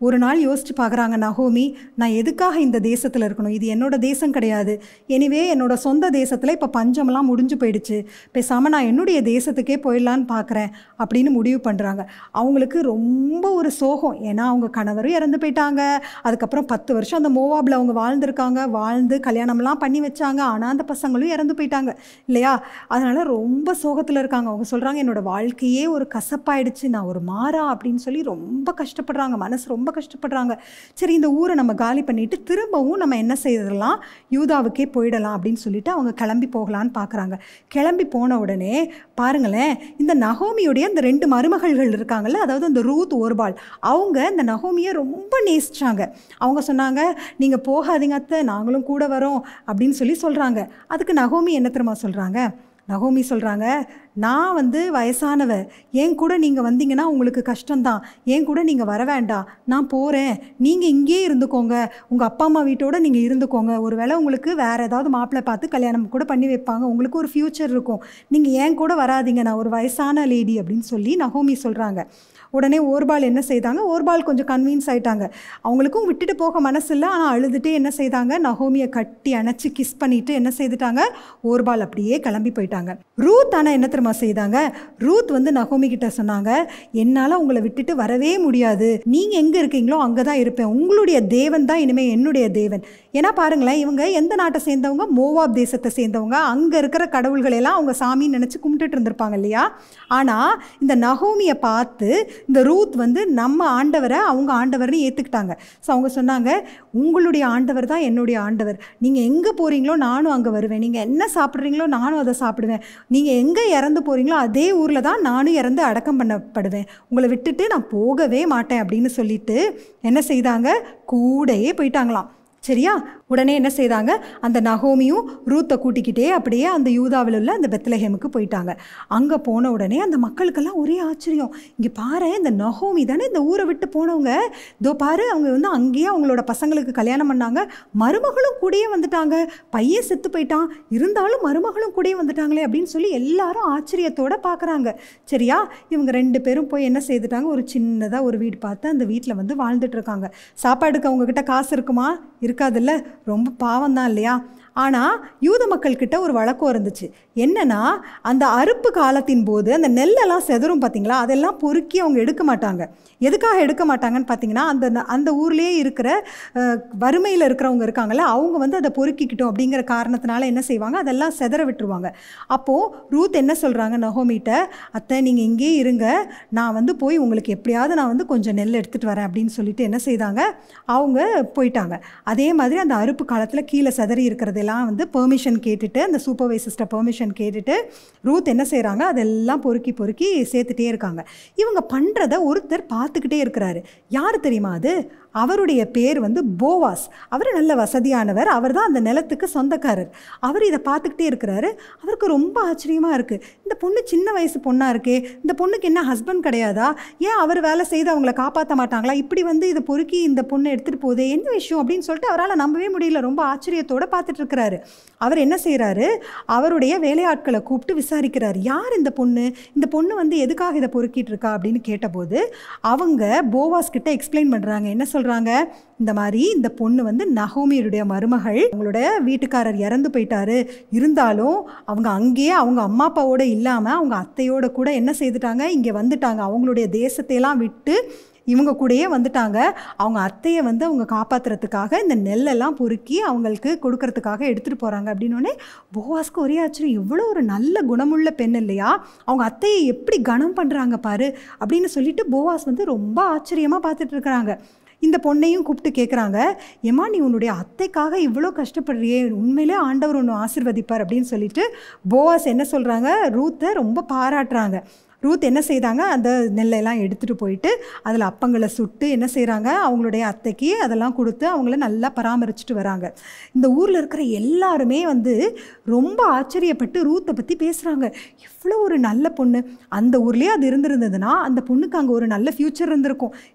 ஒரு நாள் யோசிச்சு பார்க்குறாங்க நகோமி நான் எதுக்காக இந்த தேசத்தில் இருக்கணும் இது என்னோட தேசம் கிடையாது எனிவே என்னோட சொந்த தேசத்தில் இப்போ பஞ்சமெல்லாம் முடிஞ்சு போயிடுச்சு பேசாமல் நான் என்னுடைய தேசத்துக்கே போயிடலான்னு பார்க்குறேன் அப்படின்னு முடிவு பண்ணுறாங்க அவங்களுக்கு ரொம்ப ஒரு சோகம் ஏன்னா அவங்க கணவரும் இறந்து போயிட்டாங்க அதுக்கப்புறம் பத்து வருஷம் அந்த மோவாபில் அவங்க வாழ்ந்திருக்காங்க வாழ்ந்து கல்யாணம்லாம் பண்ணி வச்சாங்க ஆனால் அந்த பசங்களும் இறந்து போயிட்டாங்க இல்லையா அதனால் ரொம்ப சோகத்தில் இருக்காங்க அவங்க சொல்கிறாங்க என்னோட வாழ்க்கையே ஒரு கசப்பாயிடுச்சு நான் ஒரு மாறா அப்படின்னு சொல்லி ரொம்ப கஷ்டப்படுறாங்க மனசு ரொம்ப கஷ்டப்படுறாங்க சரி இந்த ஊரை நம்ம காலி பண்ணிட்டு திரும்பவும் நம்ம என்ன செய்திடலாம் யூதாவுக்கே போயிடலாம் அப்படின்னு சொல்லிட்டு அவங்க கிளம்பி போகலான்னு பார்க்குறாங்க கிளம்பி போன உடனே பாருங்களேன் இந்த நகோமியுடைய அந்த ரெண்டு மருமகள்கள் இருக்காங்கல்ல அதாவது அந்த ரூத் ஒருபால் அவங்க இந்த நகோமியை ரொம்ப நேசிச்சாங்க அவங்க சொன்னாங்க நீங்கள் போகாதீங்க அத்தை நாங்களும் கூட வரோம் அப்படின்னு சொல்லி சொல்கிறாங்க அதுக்கு நகோமி என்ன தெரியுமா சொல்கிறாங்க நகோமி சொல்கிறாங்க நான் வந்து வயசானவ என் கூட நீங்கள் வந்தீங்கன்னா உங்களுக்கு கஷ்டம்தான் என் கூட நீங்கள் வர வேண்டாம் நான் போகிறேன் நீங்கள் இங்கேயே இருந்துக்கோங்க உங்கள் அப்பா அம்மா வீட்டோட நீங்கள் இருந்துக்கோங்க ஒருவேளை உங்களுக்கு வேறு ஏதாவது மாப்பிள்ளை பார்த்து கல்யாணம் கூட பண்ணி வைப்பாங்க உங்களுக்கு ஒரு ஃப்யூச்சர் இருக்கும் நீங்கள் ஏன் கூட வராதீங்க நான் ஒரு வயசான லேடி அப்படின்னு சொல்லி நகோமி சொல்கிறாங்க உடனே ஓர்பால் என்ன செய்தாங்க ஓர்பால் கொஞ்சம் கன்வின்ஸ் ஆயிட்டாங்க அவங்களுக்கும் விட்டுட்டு போக மனசு இல்லை ஆனால் அழுதுட்டே என்ன செய்தாங்க நகோமியை கட்டி அணைச்சி கிஸ் பண்ணிட்டு என்ன செய்துட்டாங்க ஓர்பால் அப்படியே கிளம்பி போயிட்டாங்க ரூத் ஆனால் என்ன தெரியுமா செய்தாங்க ரூத் வந்து நகோமி கிட்ட சொன்னாங்க என்னால் உங்களை விட்டுட்டு வரவே முடியாது நீங்கள் எங்கே இருக்கீங்களோ அங்கே தான் இருப்பேன் உங்களுடைய தேவன் தான் இனிமேல் என்னுடைய தேவன் ஏன்னா பாருங்களேன் இவங்க எந்த நாட்டை சேர்ந்தவங்க மோவாப் தேசத்தை சேர்ந்தவங்க அங்கே இருக்கிற கடவுள்களை எல்லாம் அவங்க சாமின்னு நினச்சி கும்பிட்டுட்டு இருந்திருப்பாங்க இல்லையா ஆனால் இந்த நகோமியை பார்த்து இந்த ரூத் வந்து நம்ம ஆண்டவரை அவங்க ஆண்டவர்னு ஏற்றுக்கிட்டாங்க ஸோ அவங்க சொன்னாங்க உங்களுடைய ஆண்டவர் தான் என்னுடைய ஆண்டவர் நீங்கள் எங்கே போகிறீங்களோ நானும் அங்கே வருவேன் நீங்கள் என்ன சாப்பிட்றீங்களோ நானும் அதை சாப்பிடுவேன் நீங்கள் எங்கே இறந்து போகிறீங்களோ அதே ஊரில் தான் நானும் இறந்து அடக்கம் பண்ணப்படுவேன் உங்களை விட்டுட்டு நான் போகவே மாட்டேன் அப்படின்னு சொல்லிட்டு என்ன செய்தாங்க கூடயே போயிட்டாங்களாம் சரியா உடனே என்ன செய்தாங்க அந்த நகோமியும் ரூத்தை கூட்டிக்கிட்டே அப்படியே அந்த யூதாவில் உள்ள அந்த பெத்லஹேமுக்கு போயிட்டாங்க அங்கே போன உடனே அந்த மக்களுக்கெல்லாம் ஒரே ஆச்சரியம் இங்கே பாரு இந்த நகோமி தானே இந்த ஊரை விட்டு போனவங்க இதோ பாரு அவங்க வந்து அங்கேயே அவங்களோட பசங்களுக்கு கல்யாணம் பண்ணாங்க மருமகளும் கூடயே வந்துட்டாங்க பையன் செத்து போயிட்டான் இருந்தாலும் மருமகளும் கூடயே வந்துட்டாங்களே அப்படின்னு சொல்லி எல்லாரும் ஆச்சரியத்தோட பார்க்குறாங்க சரியா இவங்க ரெண்டு பேரும் போய் என்ன செய்துட்டாங்க ஒரு சின்னதாக ஒரு வீடு பார்த்து அந்த வீட்டில் வந்து வாழ்ந்துட்டு இருக்காங்க சாப்பாடுக்கு அவங்க கிட்ட காசு இருக்குமா இருக்காதுல்ல ரொம்ப பாவம் தான் இல்லையா ஆனால் யூத மக்கள்கிட்ட ஒரு வழக்கம் இருந்துச்சு என்னன்னா அந்த அறுப்பு காலத்தின் போது அந்த நெல்லெல்லாம் செதறும் பார்த்தீங்களா அதெல்லாம் பொறுக்கி அவங்க எடுக்க மாட்டாங்க எதுக்காக எடுக்க மாட்டாங்கன்னு பார்த்தீங்கன்னா அந்த ந- அந்த ஊர்லேயே இருக்கிற வறுமையில் இருக்கிறவங்க இருக்காங்கல்ல அவங்க வந்து அதை பொறுக்கிக்கிட்டோம் அப்படிங்கிற காரணத்தினால என்ன செய்வாங்க அதெல்லாம் செதற விட்டுருவாங்க அப்போது ரூத் என்ன சொல்கிறாங்க நகோமிட்ட அத்தை நீங்கள் இங்கேயே இருங்க நான் வந்து போய் உங்களுக்கு எப்படியாவது நான் வந்து கொஞ்சம் நெல் எடுத்துகிட்டு வரேன் அப்படின்னு சொல்லிட்டு என்ன செய்தாங்க அவங்க போயிட்டாங்க அதே மாதிரி அந்த அறுப்பு காலத்தில் கீழே செதறி இருக்கிறதெல்லாம் வந்து பெர்மிஷன் கேட்டுட்டு அந்த சூப்பர்வைசர்ஸ்ட்ட பெர்மிஷன் கேட்டுட்டு ரூத் என்ன செய்கிறாங்க அதெல்லாம் பொறுக்கி பொறுக்கி சேர்த்துட்டே இருக்காங்க இவங்க பண்ணுறத ஒருத்தர் பார்த்துக்கிட்டே இருக்கிறாரு யார் தெரியுமா அது அவருடைய பேர் வந்து போவாஸ் அவர் நல்ல வசதியானவர் அவர் தான் அந்த நிலத்துக்கு சொந்தக்காரர் அவர் இதை பார்த்துக்கிட்டே இருக்கிறாரு அவருக்கு ரொம்ப ஆச்சரியமாக இருக்குது இந்த பொண்ணு சின்ன வயசு பொண்ணாக இருக்கே இந்த பொண்ணுக்கு என்ன ஹஸ்பண்ட் கிடையாதா ஏன் அவர் வேலை செய்து அவங்கள காப்பாற்ற மாட்டாங்களா இப்படி வந்து இதை பொறுக்கி இந்த பொண்ணை எடுத்துகிட்டு போதே என்ன விஷயம் அப்படின்னு சொல்லிட்டு அவரால் நம்பவே முடியல ரொம்ப ஆச்சரியத்தோட பார்த்துட்டு இருக்கிறாரு அவர் என்ன செய்கிறாரு அவருடைய வேலையாட்களை கூப்பிட்டு விசாரிக்கிறார் யார் இந்த பொண்ணு இந்த பொண்ணு வந்து எதுக்காக இதை பொறுக்கிட்டு இருக்கா அப்படின்னு கேட்டபோது அவங்க போவாஸ் கிட்ட எக்ஸ்பிளைன் பண்ணுறாங்க என்ன சொல்கிறாங்க இந்த மாதிரி இந்த பொண்ணு வந்து நகோமியுடைய மருமகள் அவங்களோட வீட்டுக்காரர் இறந்து போயிட்டாரு இருந்தாலும் அவங்க அங்கேயே அவங்க அம்மா அப்பாவோட இல்லாமல் அவங்க அத்தையோட கூட என்ன செய்துட்டாங்க இங்கே வந்துட்டாங்க அவங்களுடைய தேசத்தையெல்லாம் விட்டு இவங்க கூடயே வந்துட்டாங்க அவங்க அத்தையை வந்து அவங்க காப்பாத்துறதுக்காக இந்த நெல்லெல்லாம் பொறுக்கி அவங்களுக்கு கொடுக்கறதுக்காக எடுத்துகிட்டு போகிறாங்க அப்படின்னோடனே போவாஸ்க்கு ஒரே ஆச்சரியம் இவ்வளோ ஒரு நல்ல குணமுள்ள பெண் இல்லையா அவங்க அத்தையை எப்படி கனம் பண்ணுறாங்க பாரு அப்படின்னு சொல்லிட்டு போவாஸ் வந்து ரொம்ப ஆச்சரியமாக பார்த்துட்டு இருக்கிறாங்க இந்த பொண்ணையும் கூப்பிட்டு கேட்குறாங்க ஏம்மா நீ உன்னுடைய அத்தைக்காக இவ்வளோ கஷ்டப்படுறியே உண்மையிலே ஆண்டவர் ஒன்று ஆசிர்வதிப்பார் அப்படின்னு சொல்லிட்டு போவாஸ் என்ன சொல்கிறாங்க ரூத்தை ரொம்ப பாராட்டுறாங்க ரூத் என்ன செய்தாங்க அந்த நெல்லையெல்லாம் எடுத்துகிட்டு போயிட்டு அதில் அப்பங்களை சுட்டு என்ன செய்கிறாங்க அவங்களுடைய அத்தைக்கு அதெல்லாம் கொடுத்து அவங்கள நல்லா பராமரிச்சுட்டு வராங்க இந்த ஊரில் இருக்கிற எல்லாருமே வந்து ரொம்ப ஆச்சரியப்பட்டு ரூத்தை பற்றி பேசுகிறாங்க இவ்வளோ ஒரு நல்ல பொண்ணு அந்த ஊர்லேயே அது இருந்திருந்ததுன்னா அந்த பொண்ணுக்கு அங்கே ஒரு நல்ல ஃப்யூச்சர் இருந்திருக்கும்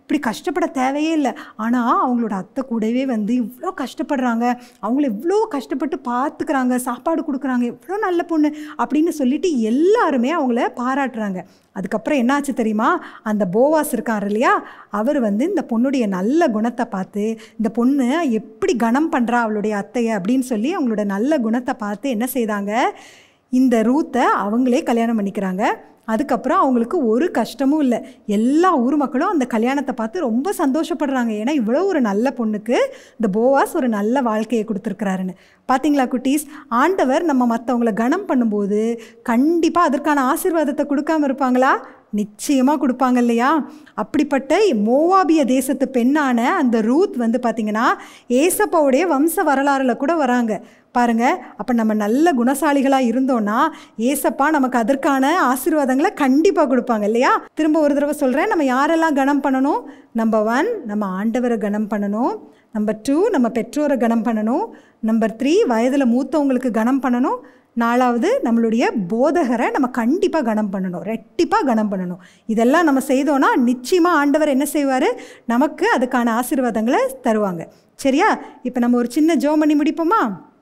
இப்படி கஷ்டப்பட தேவையே இல்லை ஆனால் அவங்களோட அத்தை கூடவே வந்து இவ்வளோ கஷ்டப்படுறாங்க அவங்கள இவ்வளோ கஷ்டப்பட்டு பார்த்துக்கிறாங்க சாப்பாடு கொடுக்குறாங்க எவ்வளோ நல்ல பொண்ணு அப்படின்னு சொல்லிட்டு எல்லாருமே அவங்கள பாராட்டுறாங்க அதுக்கப்புறம் என்னாச்சு தெரியுமா அந்த போவாஸ் இருக்கார் இல்லையா அவர் வந்து இந்த பொண்ணுடைய நல்ல குணத்தை பார்த்து இந்த பொண்ணு எப்படி கனம் பண்ணுறா அவளுடைய அத்தையை அப்படின்னு சொல்லி அவங்களோட நல்ல குணத்தை பார்த்து என்ன செய்தாங்க இந்த ரூத்தை அவங்களே கல்யாணம் பண்ணிக்கிறாங்க அதுக்கப்புறம் அவங்களுக்கு ஒரு கஷ்டமும் இல்லை எல்லா ஊர் மக்களும் அந்த கல்யாணத்தை பார்த்து ரொம்ப சந்தோஷப்படுறாங்க ஏன்னா இவ்வளோ ஒரு நல்ல பொண்ணுக்கு இந்த போவாஸ் ஒரு நல்ல வாழ்க்கையை கொடுத்துருக்குறாருன்னு பார்த்தீங்களா குட்டீஸ் ஆண்டவர் நம்ம மற்றவங்கள கனம் பண்ணும்போது கண்டிப்பாக அதற்கான ஆசீர்வாதத்தை கொடுக்காம இருப்பாங்களா நிச்சயமாக கொடுப்பாங்க இல்லையா அப்படிப்பட்ட மோவாபிய தேசத்து பெண்ணான அந்த ரூத் வந்து பார்த்திங்கன்னா ஏசப்பாவுடைய வம்ச வரலாறில் கூட வராங்க பாருங்க அப்போ நம்ம நல்ல குணசாலிகளாக இருந்தோம்னா ஏசப்பா நமக்கு அதற்கான ஆசீர்வாதங்களை கண்டிப்பாக கொடுப்பாங்க இல்லையா திரும்ப ஒரு தடவை சொல்கிறேன் நம்ம யாரெல்லாம் கனம் பண்ணணும் நம்பர் ஒன் நம்ம ஆண்டவரை கனம் பண்ணணும் நம்பர் டூ நம்ம பெற்றோரை கனம் பண்ணணும் நம்பர் த்ரீ வயதில் மூத்தவங்களுக்கு கனம் பண்ணணும் நாலாவது நம்மளுடைய போதகரை நம்ம கண்டிப்பாக கனம் பண்ணணும் ரெட்டிப்பாக கனம் பண்ணணும் இதெல்லாம் நம்ம செய்தோன்னா நிச்சயமாக ஆண்டவர் என்ன செய்வார் நமக்கு அதுக்கான ஆசீர்வாதங்களை தருவாங்க சரியா இப்போ நம்ம ஒரு சின்ன ஜோ பண்ணி முடிப்போமா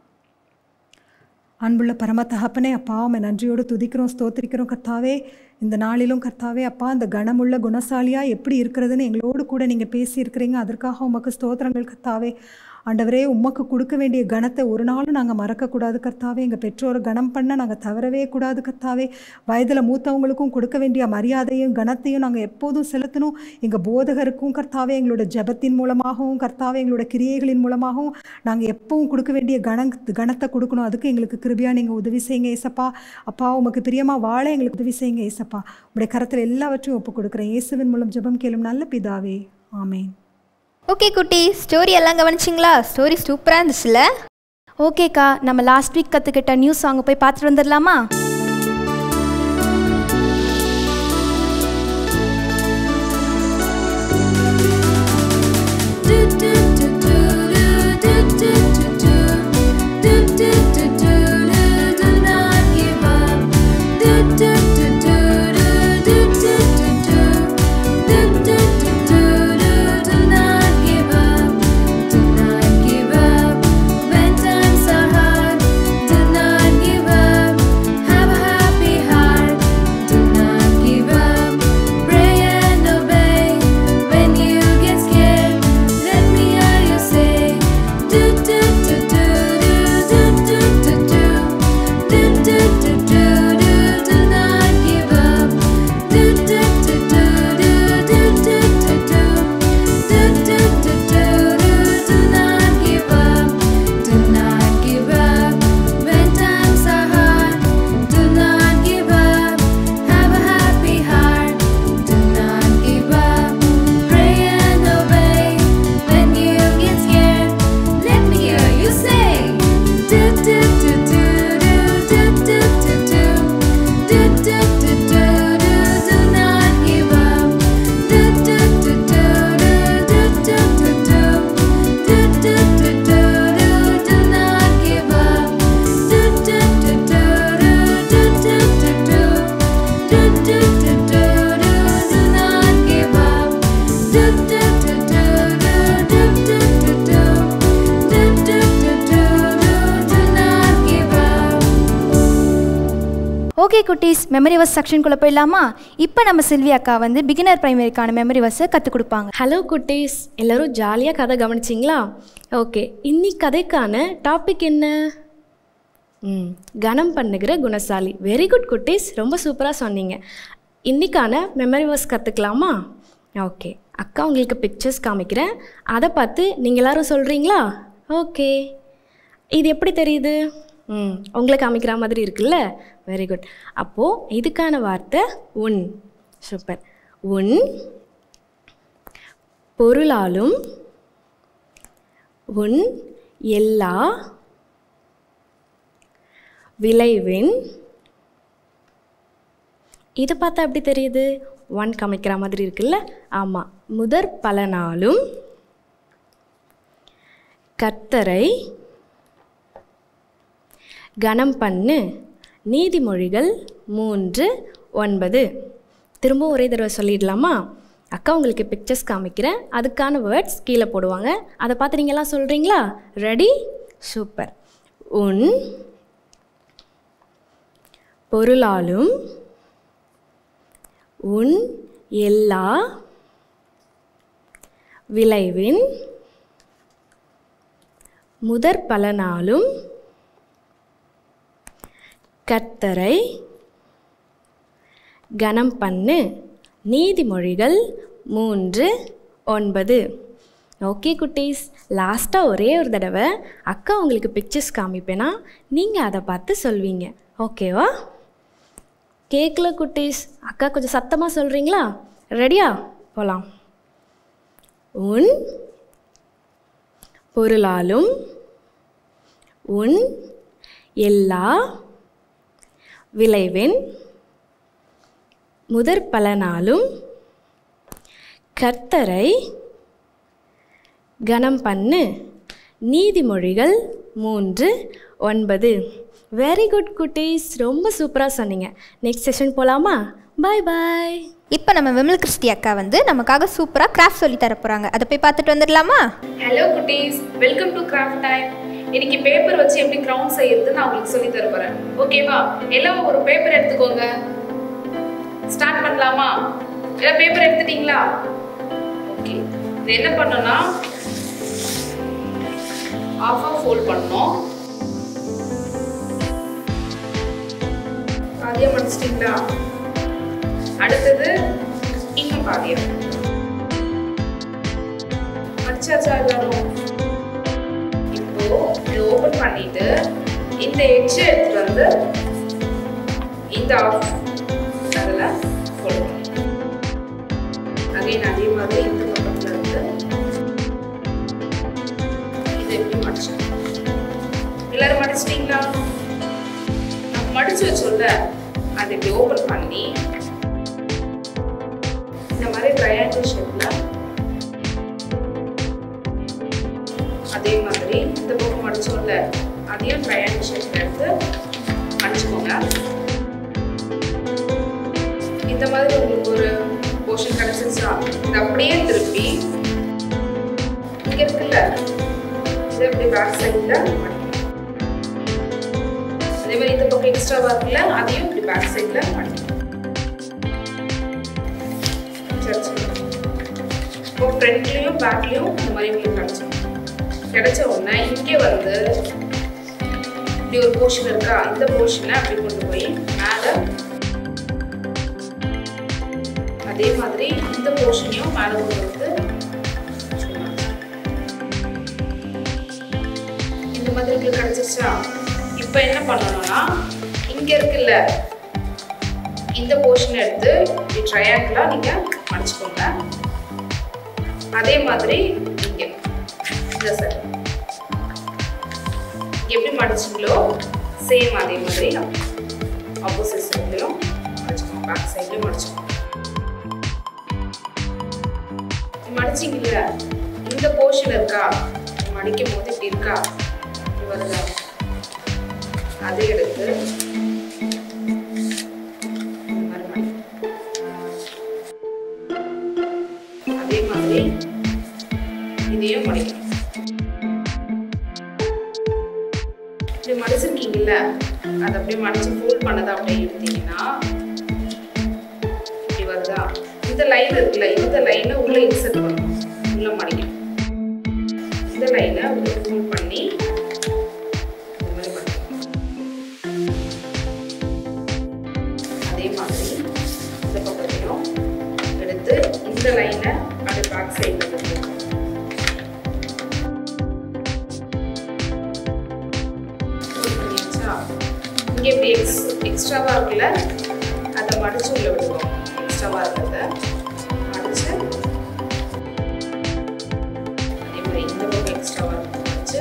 அன்புள்ள பரம தகப்பனே அப்பா உம்மை நன்றியோடு துதிக்கிறோம் ஸ்தோத்திரிக்கிறோம் கர்த்தாவே இந்த நாளிலும் கர்த்தாவே அப்பா அந்த கனமுள்ள குணசாலியாக எப்படி இருக்கிறதுன்னு எங்களோடு கூட நீங்கள் பேசியிருக்கிறீங்க அதற்காக உமக்கு ஸ்தோத்திரங்கள் கர்த்தாவே ஆண்டவரே உமக்கு கொடுக்க வேண்டிய கணத்தை ஒரு நாளும் நாங்கள் மறக்கக்கூடாது கர்த்தாவே எங்கள் பெற்றோரை கணம் பண்ண நாங்கள் தவறவே கூடாது கர்த்தாவே வயதில் மூத்தவங்களுக்கும் கொடுக்க வேண்டிய மரியாதையும் கணத்தையும் நாங்கள் எப்போதும் செலுத்தணும் எங்கள் போதகருக்கும் கர்த்தாவே எங்களோட ஜெபத்தின் மூலமாகவும் கர்த்தாவே எங்களோட கிரியைகளின் மூலமாகவும் நாங்கள் எப்பவும் கொடுக்க வேண்டிய கண கணத்தை கொடுக்கணும் அதுக்கு எங்களுக்கு கிருபியாக நீங்கள் உதவி செய்யுங்க ஏசப்பா அப்பா உமக்கு பிரியமாக வாழ எங்களுக்கு உதவி செய்யுங்க ஏசப்பா உங்களுடைய கரத்தில் எல்லாவற்றையும் ஒப்பு கொடுக்குறேன் இயேசுவின் மூலம் ஜெபம் கேளும் நல்ல பிதாவே ஆமென் ஓகே குட்டி ஸ்டோரி எல்லாம் கவனிச்சிங்களா ஸ்டோரி சூப்பராக இருந்துச்சுல்ல ஓகேக்கா நம்ம லாஸ்ட் வீக் கற்றுக்கிட்ட நியூஸ் சாங்கை போய் பார்த்துட்டு வந்துடலாமா Have a happy heart. Do not give up. Pray and obey. When you get scared, let me hear you say, do do do do do do do do do do do do do do. Do not give up. Do do do do do do do do do do do do do do. Do not give up. Do not give up. When times are hard, do not give up. Have a happy heart. Do not give up. Pray and obey. When you get scared, let me hear you say, do do do do do do do do do do do do do do. Do not give up. Do do do do do do do do do do do do do do. Do not give up. Do do do do do do do do do do do do do do do do do not give up. Do do do do do do do do do do do do do do do do not give up. Okay குட்டீஸ் memory verse செக்ஷனுக்குள்ளே போயிடலாமா இப்போ நம்ம silvi அக்கா வந்து beginner பிரைமரிக்கான memory வர்ஸை கற்றுக் கொடுப்பாங்க hello குட்டீஸ் எல்லாரும் ஜாலியாக கதை கவனிச்சிங்களா ஓகே இன்னைக்கு கதைக்கான டாபிக் என்ன ம் கனம் பண்ணுகிற குணசாலி வெரி குட் குட்டீஸ் ரொம்ப சூப்பராக சொன்னீங்க இன்னைக்கான மெமரி வர்ஸ் கற்றுக்கலாமா ஓகே அக்கா உங்களுக்கு பிக்சர்ஸ் காமிக்கிறேன் அதை பார்த்து நீங்கள் எல்லாரும் சொல்கிறீங்களா ஓகே இது எப்படி தெரியுது ம் உங்களை காமிக்கிற மாதிரி இருக்குல்ல வெரி குட் அப்போது இதுக்கான வார்த்தை உன் சூப்பர் உன் பொருளாலும் உன் எல்லா விளைவின் இது பார்த்தா எப்படி தெரியுது ஒன் காமிக்கிற மாதிரி இருக்குல்ல ஆமாம் முதற் பலனாலும் கர்த்தரை கனம் பண்ணு நீதிமொழிகள் மூன்று ஒன்பது திரும்ப ஒரே தடவை சொல்லிடலாமா அக்கா உங்களுக்கு பிக்சர்ஸ் காமிக்கிறேன் அதுக்கான வேர்ட்ஸ் கீழே போடுவாங்க அதை பார்த்து நீங்கள்லாம் சொல்கிறீங்களா ரெடி சூப்பர் உன் பொருளாலும் உன் எல்லா விளைவின் முதற் பலனாலும் கர்த்தரை கணம் பண்ணு நீதிமொழிகள் மூன்று ஒன்பது ஓகே குட்டீஸ் லாஸ்ட்டாக ஒரே ஒரு தடவை அக்கா உங்களுக்கு பிக்சர்ஸ் காமிப்பேனா நீங்கள் அதை பார்த்து சொல்வீங்க ஓகேவா கேட்கல குட்டீஸ் அக்கா கொஞ்சம் சத்தமாக சொல்கிறீங்களா ரெடியா போகலாம் உன் பொருளாலும் உன் எல்லா விளைவின் முதற் பலனாலும் கர்த்தரை கணம் பண்ணு நீதிமொழிகள் மூன்று ஒன்பது வெரி குட் குட்டீஸ் ரொம்ப சூப்பராக சொன்னீங்க நெக்ஸ்ட் செஷன் போகலாமா பாய் பாய் இப்போ நம்ம விமல் கிறிஸ்டி அக்கா வந்து நமக்காக சூப்பராக கிராஃப்ட் சொல்லி தர போகிறாங்க அதை போய் பார்த்துட்டு வந்துடலாமா ஹலோ குட்டீஸ் வெல்கம் டு கிராஃப்ட் டைம் இன்னைக்கு பேப்பர் வச்சு எப்படி கிரவுண்ட் செய்யறது நான் உங்களுக்கு சொல்லி தர போறேன் ஓகேவா எல்லாம் ஒரு பேப்பர் எடுத்துக்கோங்க ஸ்டார்ட் பண்ணலாமா எல்லாம் பேப்பர் எடுத்துட்டீங்களா ஓகே இது என்ன பண்ணணும்னா ஆஃப் ஆஃப் ஃபோல்ட் பண்ணணும் பாதியா முடிச்சிட்டிங்களா அடுத்தது இன்னும் பாதியா மடிச்சாச்சா எல்லாரும் இப்போ இதை ஓபன் பண்ணிட்டு இந்த எட்ஜ் எடுத்து வந்து இந்த ஆஃப் அதில் ஃபோல்ட் அகைன் அதே மாதிரி இந்த பக்கத்துல இருந்து இது எப்படி மடிச்சு எல்லாரும் மடிச்சிட்டீங்களா நம்ம மடிச்சு வச்சோம்ல அதை இப்படி ஓபன் பண்ணி இந்த மாதிரி ட்ரையாங்கிள் ஷேப்ல அதே மாதிரி இந்த பக்கம் மடிச்சோம்ல அதையும் ட்ரையாங்கிள் ஷேப்ல எடுத்து மடிச்சுக்கோங்க இந்த மாதிரி உங்களுக்கு ஒரு போர்ஷன் கிடைச்சிருச்சா இது அப்படியே திருப்பி இங்க இருக்குல்ல இது இப்படி பேக் சைட்ல அதே மாதிரி இந்த பக்கம் எக்ஸ்ட்ராவா இருக்குல்ல அதையும் இப்படி பேக் சைட்ல மடிக்கணும் சரி சரி இப்போ ஃப்ரண்ட்லேயும் பேக்லேயும் இந்த மாதிரி உங்களுக்கு கிடச்சிடும் கிடைச்ச உடனே இங்கே வந்து இப்படி ஒரு போர்ஷன் இருக்கா இந்த போர்ஷனை அப்படி கொண்டு போய் மேலே அதே மாதிரி இந்த போர்ஷனையும் மேலே கொண்டு வந்து இந்த மாதிரி உங்களுக்கு கிடைச்சிருச்சா இப்போ என்ன பண்ணணும்னா இங்க இருக்குல்ல இந்த போர்ஷன் எடுத்து இப்படி ட்ரையாங்கிளா நீங்க மடிச்சுக்கோங்க அதே மாதிரி இங்க இந்த சைடு எப்படி மடிச்சிங்களோ சேம் அதே மாதிரி ஆப்போசிட் சைட்லையும் மடிச்சுக்கோங்க பேக் சைட்லையும் மடிச்சுக்கோங்க மடிச்சிங்கல்ல இந்த போர்ஷன் இருக்கா மடிக்கும் போது இப்படி இருக்கா இப்படி வருதா அதை எடுத்து இந்த மாதிரி மடி. அதே மாதிரி இதையும் மடிக்கணும் இப்படி மடிச்சிருக்கீங்கல்ல அதை அப்படியே மடிச்சு ஃபோல்ட் பண்ணதை அப்படியே எடுத்தீங்கன்னா இப்படி வருதா இந்த லைன் இருக்குல்ல இந்த லைனை உள்ள இன்சர்ட் பண்ணணும் உள்ள மடிக்கணும் இந்த லைனை உள்ள ஃபோல்ட் பண்ணி இந்த மாதிரி மடிக்கணும் அதே மாதிரி இந்த பக்கத்தையும் எடுத்து இந்த லைனை அப்படியே பேக் சைடில் போட்டு fold பண்ணியாச்சா? இங்க இப்படி எக்ஸ் எக்ஸ்ட்ராவா இருக்குல்ல அதை மடிச்சு உள்ள விடுவோம் எக்ஸ்ட்ராவா இருக்கிறத மடிச்சு அதே மாதிரி இந்த பக்கம் எக்ஸ்ட்ராவா இருக்கிறத வச்சு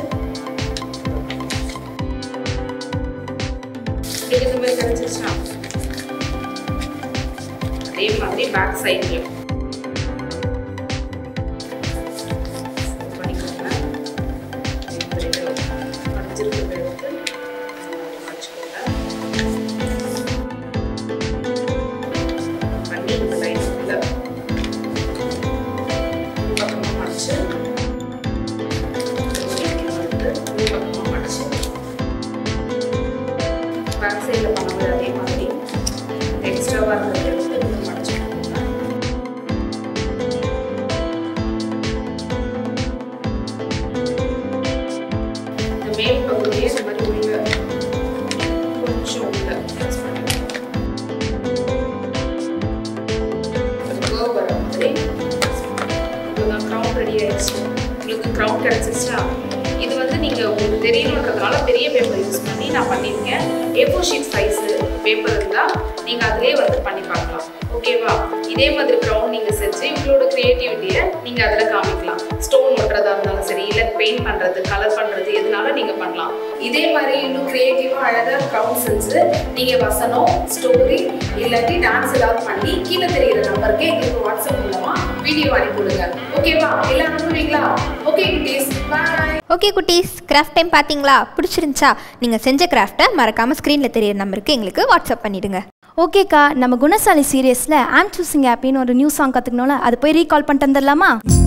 உங்களுக்கு இந்த மாதிரி கிடைச்சிருச்சா அதே மாதிரி பேக் சைட்லையும் பண்ணிக்கோங்க அதே மாதிரி இதை மடிச்சிருக்கிறத எடுத்து மடிச்சுக்கோங்க பண்ணி இந்த லைன் உள்ள உங்களுக்கு க்ரௌன் கிடச்சிருச்சா இது வந்து நீங்கள் உங்களுக்கு தெரியணுன்றதுனால பெரிய பேப்பர் யூஸ் பண்ணி நான் பண்ணியிருக்கேன் ஏ ஷீட் சைஸு பேப்பர் இருந்தால் நீங்கள் அதிலே வந்து பண்ணி பார்க்கலாம் ஓகேவா இதே மாதிரி க்ரௌன் நீங்கள் செஞ்சு உங்களோட க்ரியேட்டிவிட்டியை நீங்கள் அதில் காமிக்கலாம் ஸ்டோன் ஒட்டுறதா இருந்தாலும் சரி இல்லை பெயிண்ட் பண்ணுறது கலர் பண்ணுறது எதுனாலும் நீங்கள் பண்ணலாம் இதே மாதிரி இன்னும் க்ரியேட்டிவாக அழகாக க்ரௌன் செஞ்சு நீங்கள் வசனம் ஸ்டோரி இல்லாட்டி டான்ஸ் ஏதாவது பண்ணி கீழே தெரியிற நம்பருக்கு எங்களுக்கு வாட்ஸ்அப் மூலமாக வீடியோ அனுப்பிவிடுங்க ஓகேவா எல்லாம் அனுப்புவீங்களா ஓகே குட்டீஸ் பாய் ஓகே குட்டீஸ் கிராஃப்ட் டைம் பார்த்தீங்களா பிடிச்சிருந்துச்சா நீங்கள் செஞ்ச கிராஃப்ட்டை மறக்காமல் ஸ்க்ரீனில் தெரியிற நம்பருக்கு எங்களுக்கு வாட்ஸ்அப் பண்ணிடுங்க ஓகேக்கா நம்ம குணசாலி சீரியஸில் ஆம் சூசிங் ஆப்பின்னு ஒரு நியூ சாங் கற்றுக்கணும்ல அது போய் ரீகால் பண்ணிட்டு வந்துடலாமா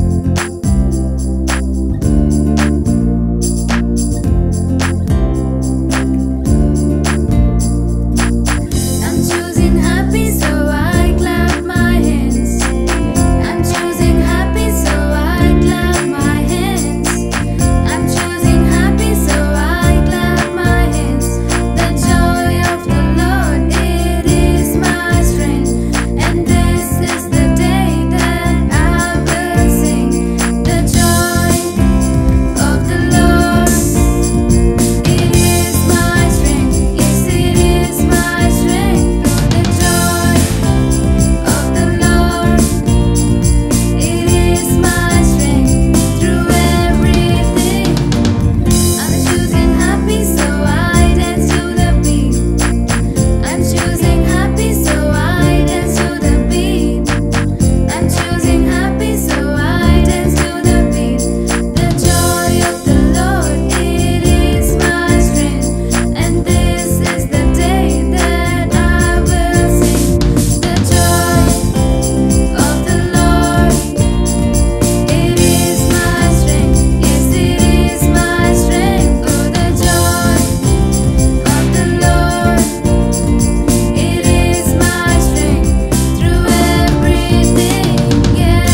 I'm choosing happy, so I clap my hands. I'm choosing happy, so I clap my hands. I'm choosing happy, so I clap my hands. The joy of the Lord, it is my strength, and this is the day that I will sing. The joy of the Lord. It is my strength, yes, it is my strength. Oh, the joy of the Lord. It is my strength through everything. I'm choosing happy, so I dance to the beat. I'm choosing happy, so I dance to the beat. I'm choosing happy, so I dance to the beat. The joy of the Lord, it is my strength, and this is the day that I will sing. The joy of the Lord, it is my strength. Yes, it is my strength. Oh, the joy of the Lord, it is my strength through everything. Yeah.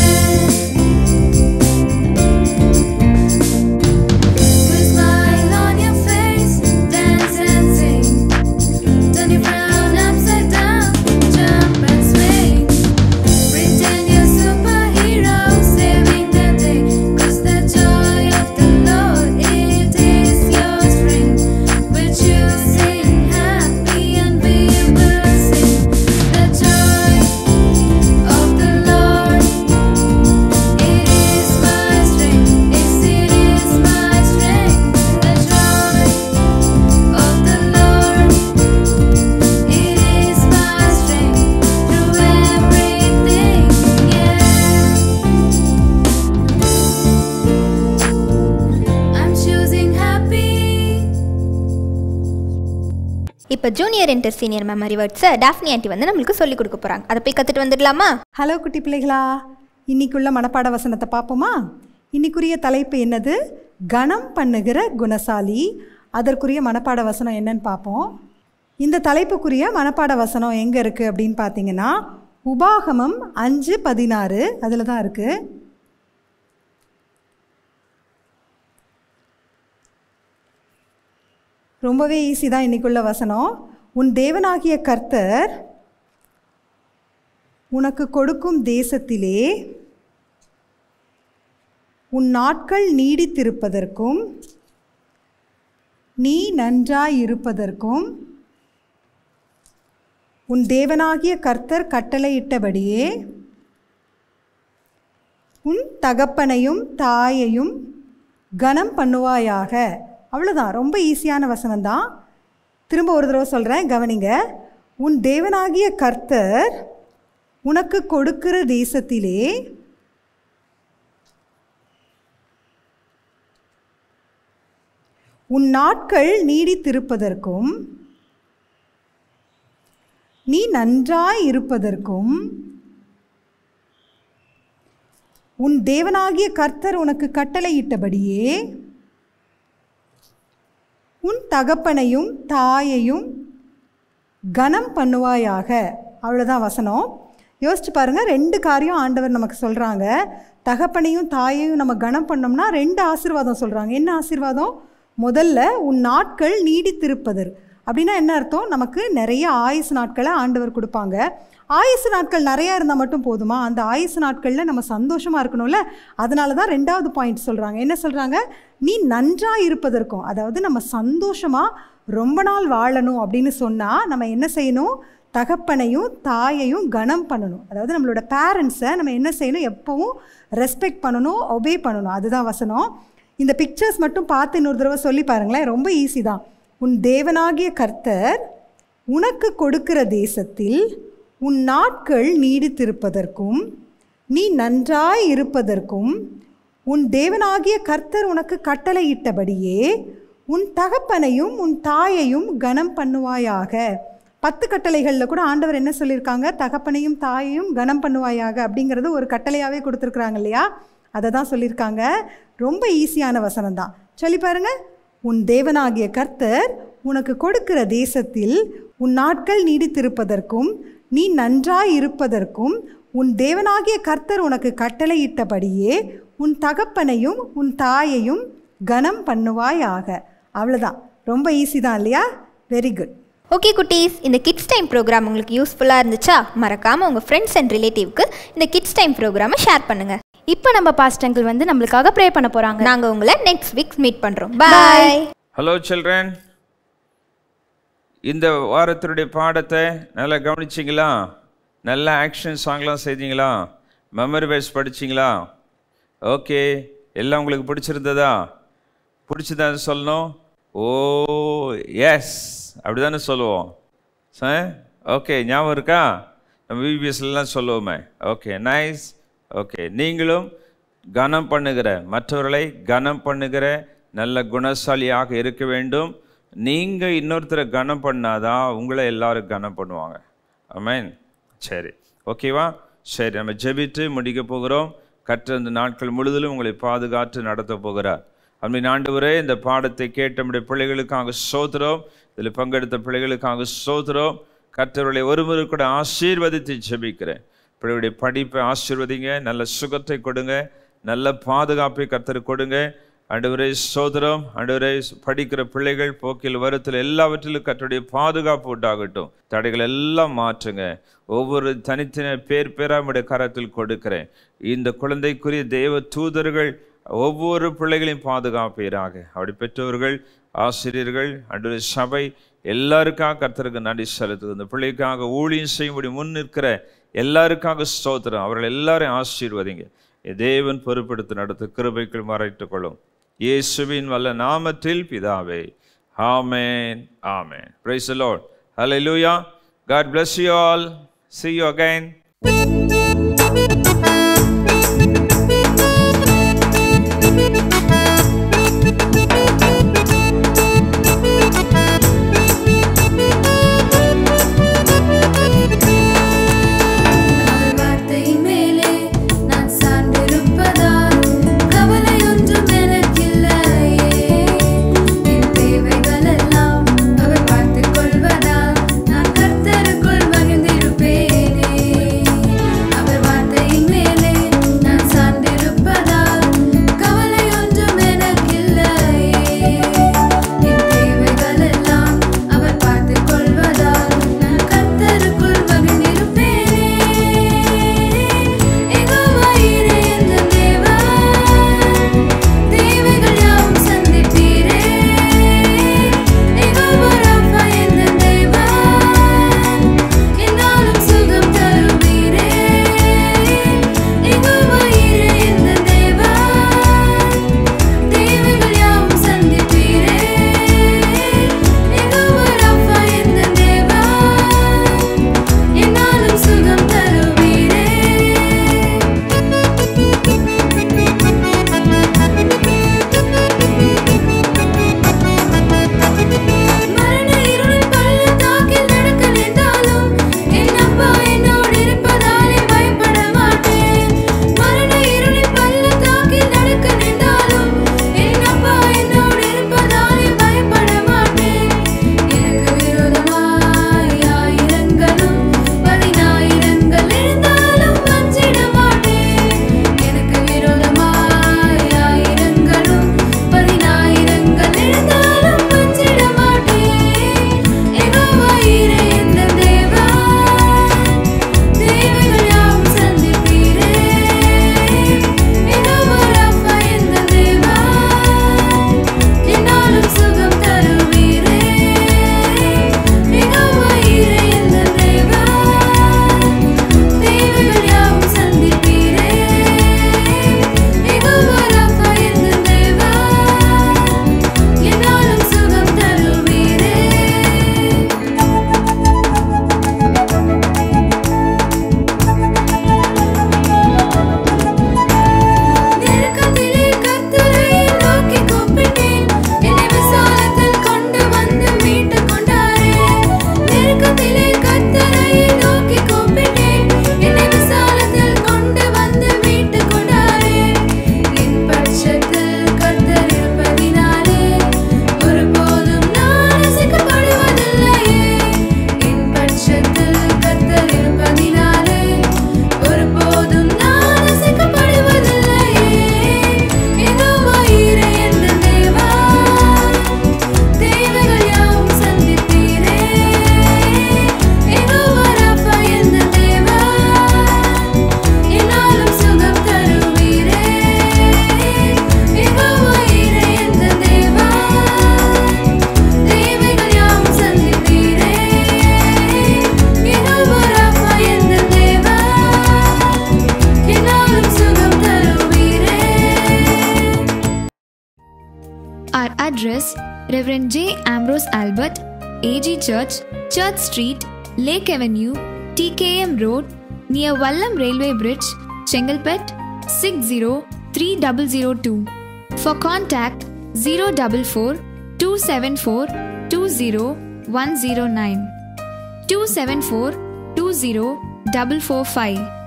Put a smile on your face, dance and sing. Turn your frown upside down, jump and swing. Pretend you're superhero, saving the day. 'Cause the joy of the Lord, it is your strength. We're choosing happy and we will sing. The joy of the Lord. It is my strength, yes, it is my strength. The joy of the Lord, it is my strength through everything. Yeah, I'm choosing happy. இப்போ junior inter senior memory வேர்ட்ஸை Daphne aunty வந்து நம்மளுக்கு சொல்லிக் கொடுக்க போகிறாங்க அதை போய் கற்றுட்டு வந்துடலாமா ஹலோ குட்டி பிள்ளைகளா இன்னைக்குள்ள மனப்பாட வசனத்தை பார்ப்போமா இன்னைக்குரிய தலைப்பு என்னது கணம் பண்ணுகிற குணசாலி அதற்குரிய மனப்பாட வசனம் என்னன்னு பார்ப்போம் இந்த தலைப்புக்குரிய மனப்பாட வசனம் எங்கே இருக்குது அப்படின்னு பார்த்தீங்கன்னா உபாகமம் அஞ்சு பதினாறு அதில் தான் இருக்குது ரொம்பவே ஈஸி தான் இன்னைக்குள்ள வசனம் உன் தேவனாகிய கர்த்தர் உனக்கு கொடுக்கும் தேசத்திலே உன் நாட்கள் நீடித்திருப்பதற்கும் நீ நன்றாயிருப்பதற்கும் உன் தேவனாகிய கர்த்தர் கட்டளையிட்டபடியே உன் தகப்பனையும் தாயையும் கனம் பண்ணுவாயாக அவ்வளோதான் ரொம்ப ஈஸியான வசனம் தான் திரும்ப ஒரு தடவை சொல்கிறேன் கவனிங்க உன் தேவனாகிய கர்த்தர் உனக்கு கொடுக்கிற தேசத்திலே உன் நாட்கள் நீடித்திருப்பதற்கும் நீ நன்றாய் இருப்பதற்கும் உன் தேவனாகிய கர்த்தர் உனக்கு கட்டளையிட்டபடியே உன் தகப்பனையும் தாயையும் கனம் பண்ணுவாயாக அவ்வளோதான் வசனம் யோசிச்சு பாருங்கள் ரெண்டு காரியம் ஆண்டவர் நமக்கு சொல்கிறாங்க தகப்பனையும் தாயையும் நம்ம கனம் பண்ணோம்னா ரெண்டு ஆசீர்வாதம் சொல்கிறாங்க என்ன ஆசீர்வாதம் முதல்ல உன் நாட்கள் நீடித்திருப்பதர் அப்படின்னா என்ன அர்த்தம் நமக்கு நிறைய ஆயுசு நாட்களை ஆண்டவர் கொடுப்பாங்க ஆயுசு நாட்கள் நிறையா இருந்தால் மட்டும் போதுமா அந்த ஆயுசு நாட்களில் நம்ம சந்தோஷமாக இருக்கணும்ல அதனால தான் ரெண்டாவது பாயிண்ட் சொல்கிறாங்க என்ன சொல்கிறாங்க நீ நன்றாக இருப்பதற்கும் அதாவது நம்ம சந்தோஷமாக ரொம்ப நாள் வாழணும் அப்படின்னு சொன்னால் நம்ம என்ன செய்யணும் தகப்பனையும் தாயையும் கனம் பண்ணணும் அதாவது நம்மளோட பேரண்ட்ஸை நம்ம என்ன செய்யணும் எப்பவும் ரெஸ்பெக்ட் பண்ணணும் ஒபே பண்ணணும் அதுதான் வசனம் இந்த பிக்சர்ஸ் மட்டும் பார்த்து இன்னொரு தடவை சொல்லி பாருங்களேன் ரொம்ப ஈஸி தான் உன் தேவனாகிய கர்த்தர் உனக்கு கொடுக்கிற தேசத்தில் உன் நாட்கள் நீடித்திருப்பதற்கும் நீ நன்றாய் இருப்பதற்கும் உன் தேவனாகிய கர்த்தர் உனக்கு கட்டளையிட்டபடியே உன் தகப்பனையும் உன் தாயையும் கனம் பண்ணுவாயாக பத்து கட்டளைகளில் கூட ஆண்டவர் என்ன சொல்லியிருக்காங்க தகப்பனையும் தாயையும் கனம் பண்ணுவாயாக அப்படிங்கிறது ஒரு கட்டளையாகவே கொடுத்துருக்குறாங்க இல்லையா அதை தான் சொல்லியிருக்காங்க ரொம்ப ஈஸியான வசனம் தான் சொல்லி பாருங்க உன் தேவனாகிய கர்த்தர் உனக்கு கொடுக்கிற தேசத்தில் உன் நாட்கள் நீடித்திருப்பதற்கும் நீ நன்றாய் இருப்பதற்கும் உன் தேவனாகிய கர்த்தர் உனக்கு கட்டளையிட்டபடியே உன் தகப்பனையும் உன் தாயையும் கனம் பண்ணுவாயாக அவ்வளோதான் ரொம்ப ஈஸி தான் இல்லையா வெரி குட் ஓகே குட்டீஸ் இந்த கிட்ஸ் டைம் ப்ரோக்ராம் உங்களுக்கு யூஸ்ஃபுல்லாக இருந்துச்சா மறக்காமல் உங்கள் ஃப்ரெண்ட்ஸ் அண்ட் ரிலேட்டிவ்க்கு இந்த கிட்ஸ் டைம் ப்ரோக்ராமை ஷேர் பண்ணுங்கள் இப்போ நம்ம பாஸ்ட் அங்கிள் வந்து நம்மளுக்காக ப்ரே பண்ண போகிறாங்க நாங்கள் உங்களை நெக்ஸ்ட் வீக் மீட் பண்ணுறோம் பாய் ஹலோ சில்ட்ரன் இந்த வாரத்தினுடைய பாடத்தை நல்லா கவனிச்சிங்களா நல்ல ஆக்ஷன் சாங்லாம் செய்தீங்களா மெமரி வைஸ் படிச்சிங்களா ஓகே எல்லாம் உங்களுக்கு பிடிச்சிருந்ததா பிடிச்சதான்னு சொல்லணும் ஓ எஸ் அப்படி தானே சொல்லுவோம் சார் ஓகே ஞாபகம் இருக்கா நம்ம விபிஎஸ்லாம் சொல்லுவோமே ஓகே நைஸ் ஓகே நீங்களும் கனம் பண்ணுகிற மற்றவர்களை கனம் பண்ணுகிற நல்ல குணசாலியாக இருக்க வேண்டும் நீங்கள் இன்னொருத்தரை கனம் பண்ணாதான் உங்களை எல்லாரும் கனம் பண்ணுவாங்க ஆமென் சரி ஓகேவா சரி நம்ம ஜெபித்து முடிக்க போகிறோம் கற்ற இந்த நாட்கள் முழுவதிலும் உங்களை பாதுகாத்து நடத்த போகிறார் அன்பின் ஆண்டவரே இந்த பாடத்தை கேட்ட நம்முடைய பிள்ளைகளுக்காக சோதரோம் இதில் பங்கெடுத்த பிள்ளைகளுக்காக சோதரோம் கற்றவர்களை ஒருமுறை கூட ஆசீர்வதித்து ஜெபிக்கிறேன் பிள்ளைகளுடைய படிப்பை ஆசீர்வதிங்க நல்ல சுகத்தை கொடுங்க நல்ல பாதுகாப்பை கர்த்தர் கொடுங்க ஆண்டவரே சோதரம் ஆண்டவரே படிக்கிற பிள்ளைகள் போக்கில் வருத்தில் எல்லாவற்றிலும் கர்த்தருடைய பாதுகாப்பு உண்டாகட்டும் தடைகள் எல்லாம் மாற்றுங்க ஒவ்வொரு தனித்தனி பேர் பேரா நம்முடைய கரத்தில் கொடுக்கிறேன் இந்த குழந்தைக்குரிய தேவ தூதர்கள் ஒவ்வொரு பிள்ளைகளையும் பாதுகாப்பீராக அப்படி பெற்றோர்கள் ஆசிரியர்கள் அன்று சபை எல்லாருக்காக கர்த்தருக்கு நன்றி செலுத்துது இந்த பிள்ளைக்காக ஊழியம் செய்யும்படி முன் நிற்கிற எல்லாருக்காக ஸ்தோத்திரம் அவர்கள் எல்லாரையும் ஆசீர்வதிங்க தேவன் பொறுப்பெடுத்து நடத்த கிருபைக்குள் மறைத்துக் கொள்ளும் இயேசுவின் வல்ல நாமத்தில் பிதாவே ஆமென் ஆமென் praise the lord hallelujah god bless you all see you again அவர் வார்த்தையின் மேலே நான் சார்ந்திருப்பதால் கவலை ஒன்றும் எனக்கில்லையே என் தேவைகள் எல்லாம் அவர் பார்த்துக் கொள்வதால் நான் கர்த்தருக்குள் மகிழ்ந்திருப்பேனே Our address Reverend J. Ambrose Albert, AG Church, Church Street, Lake Avenue, TKM Road, near Wallam Railway Bridge, Chengalpet 60302. For contact 044 274 20109 274 20445.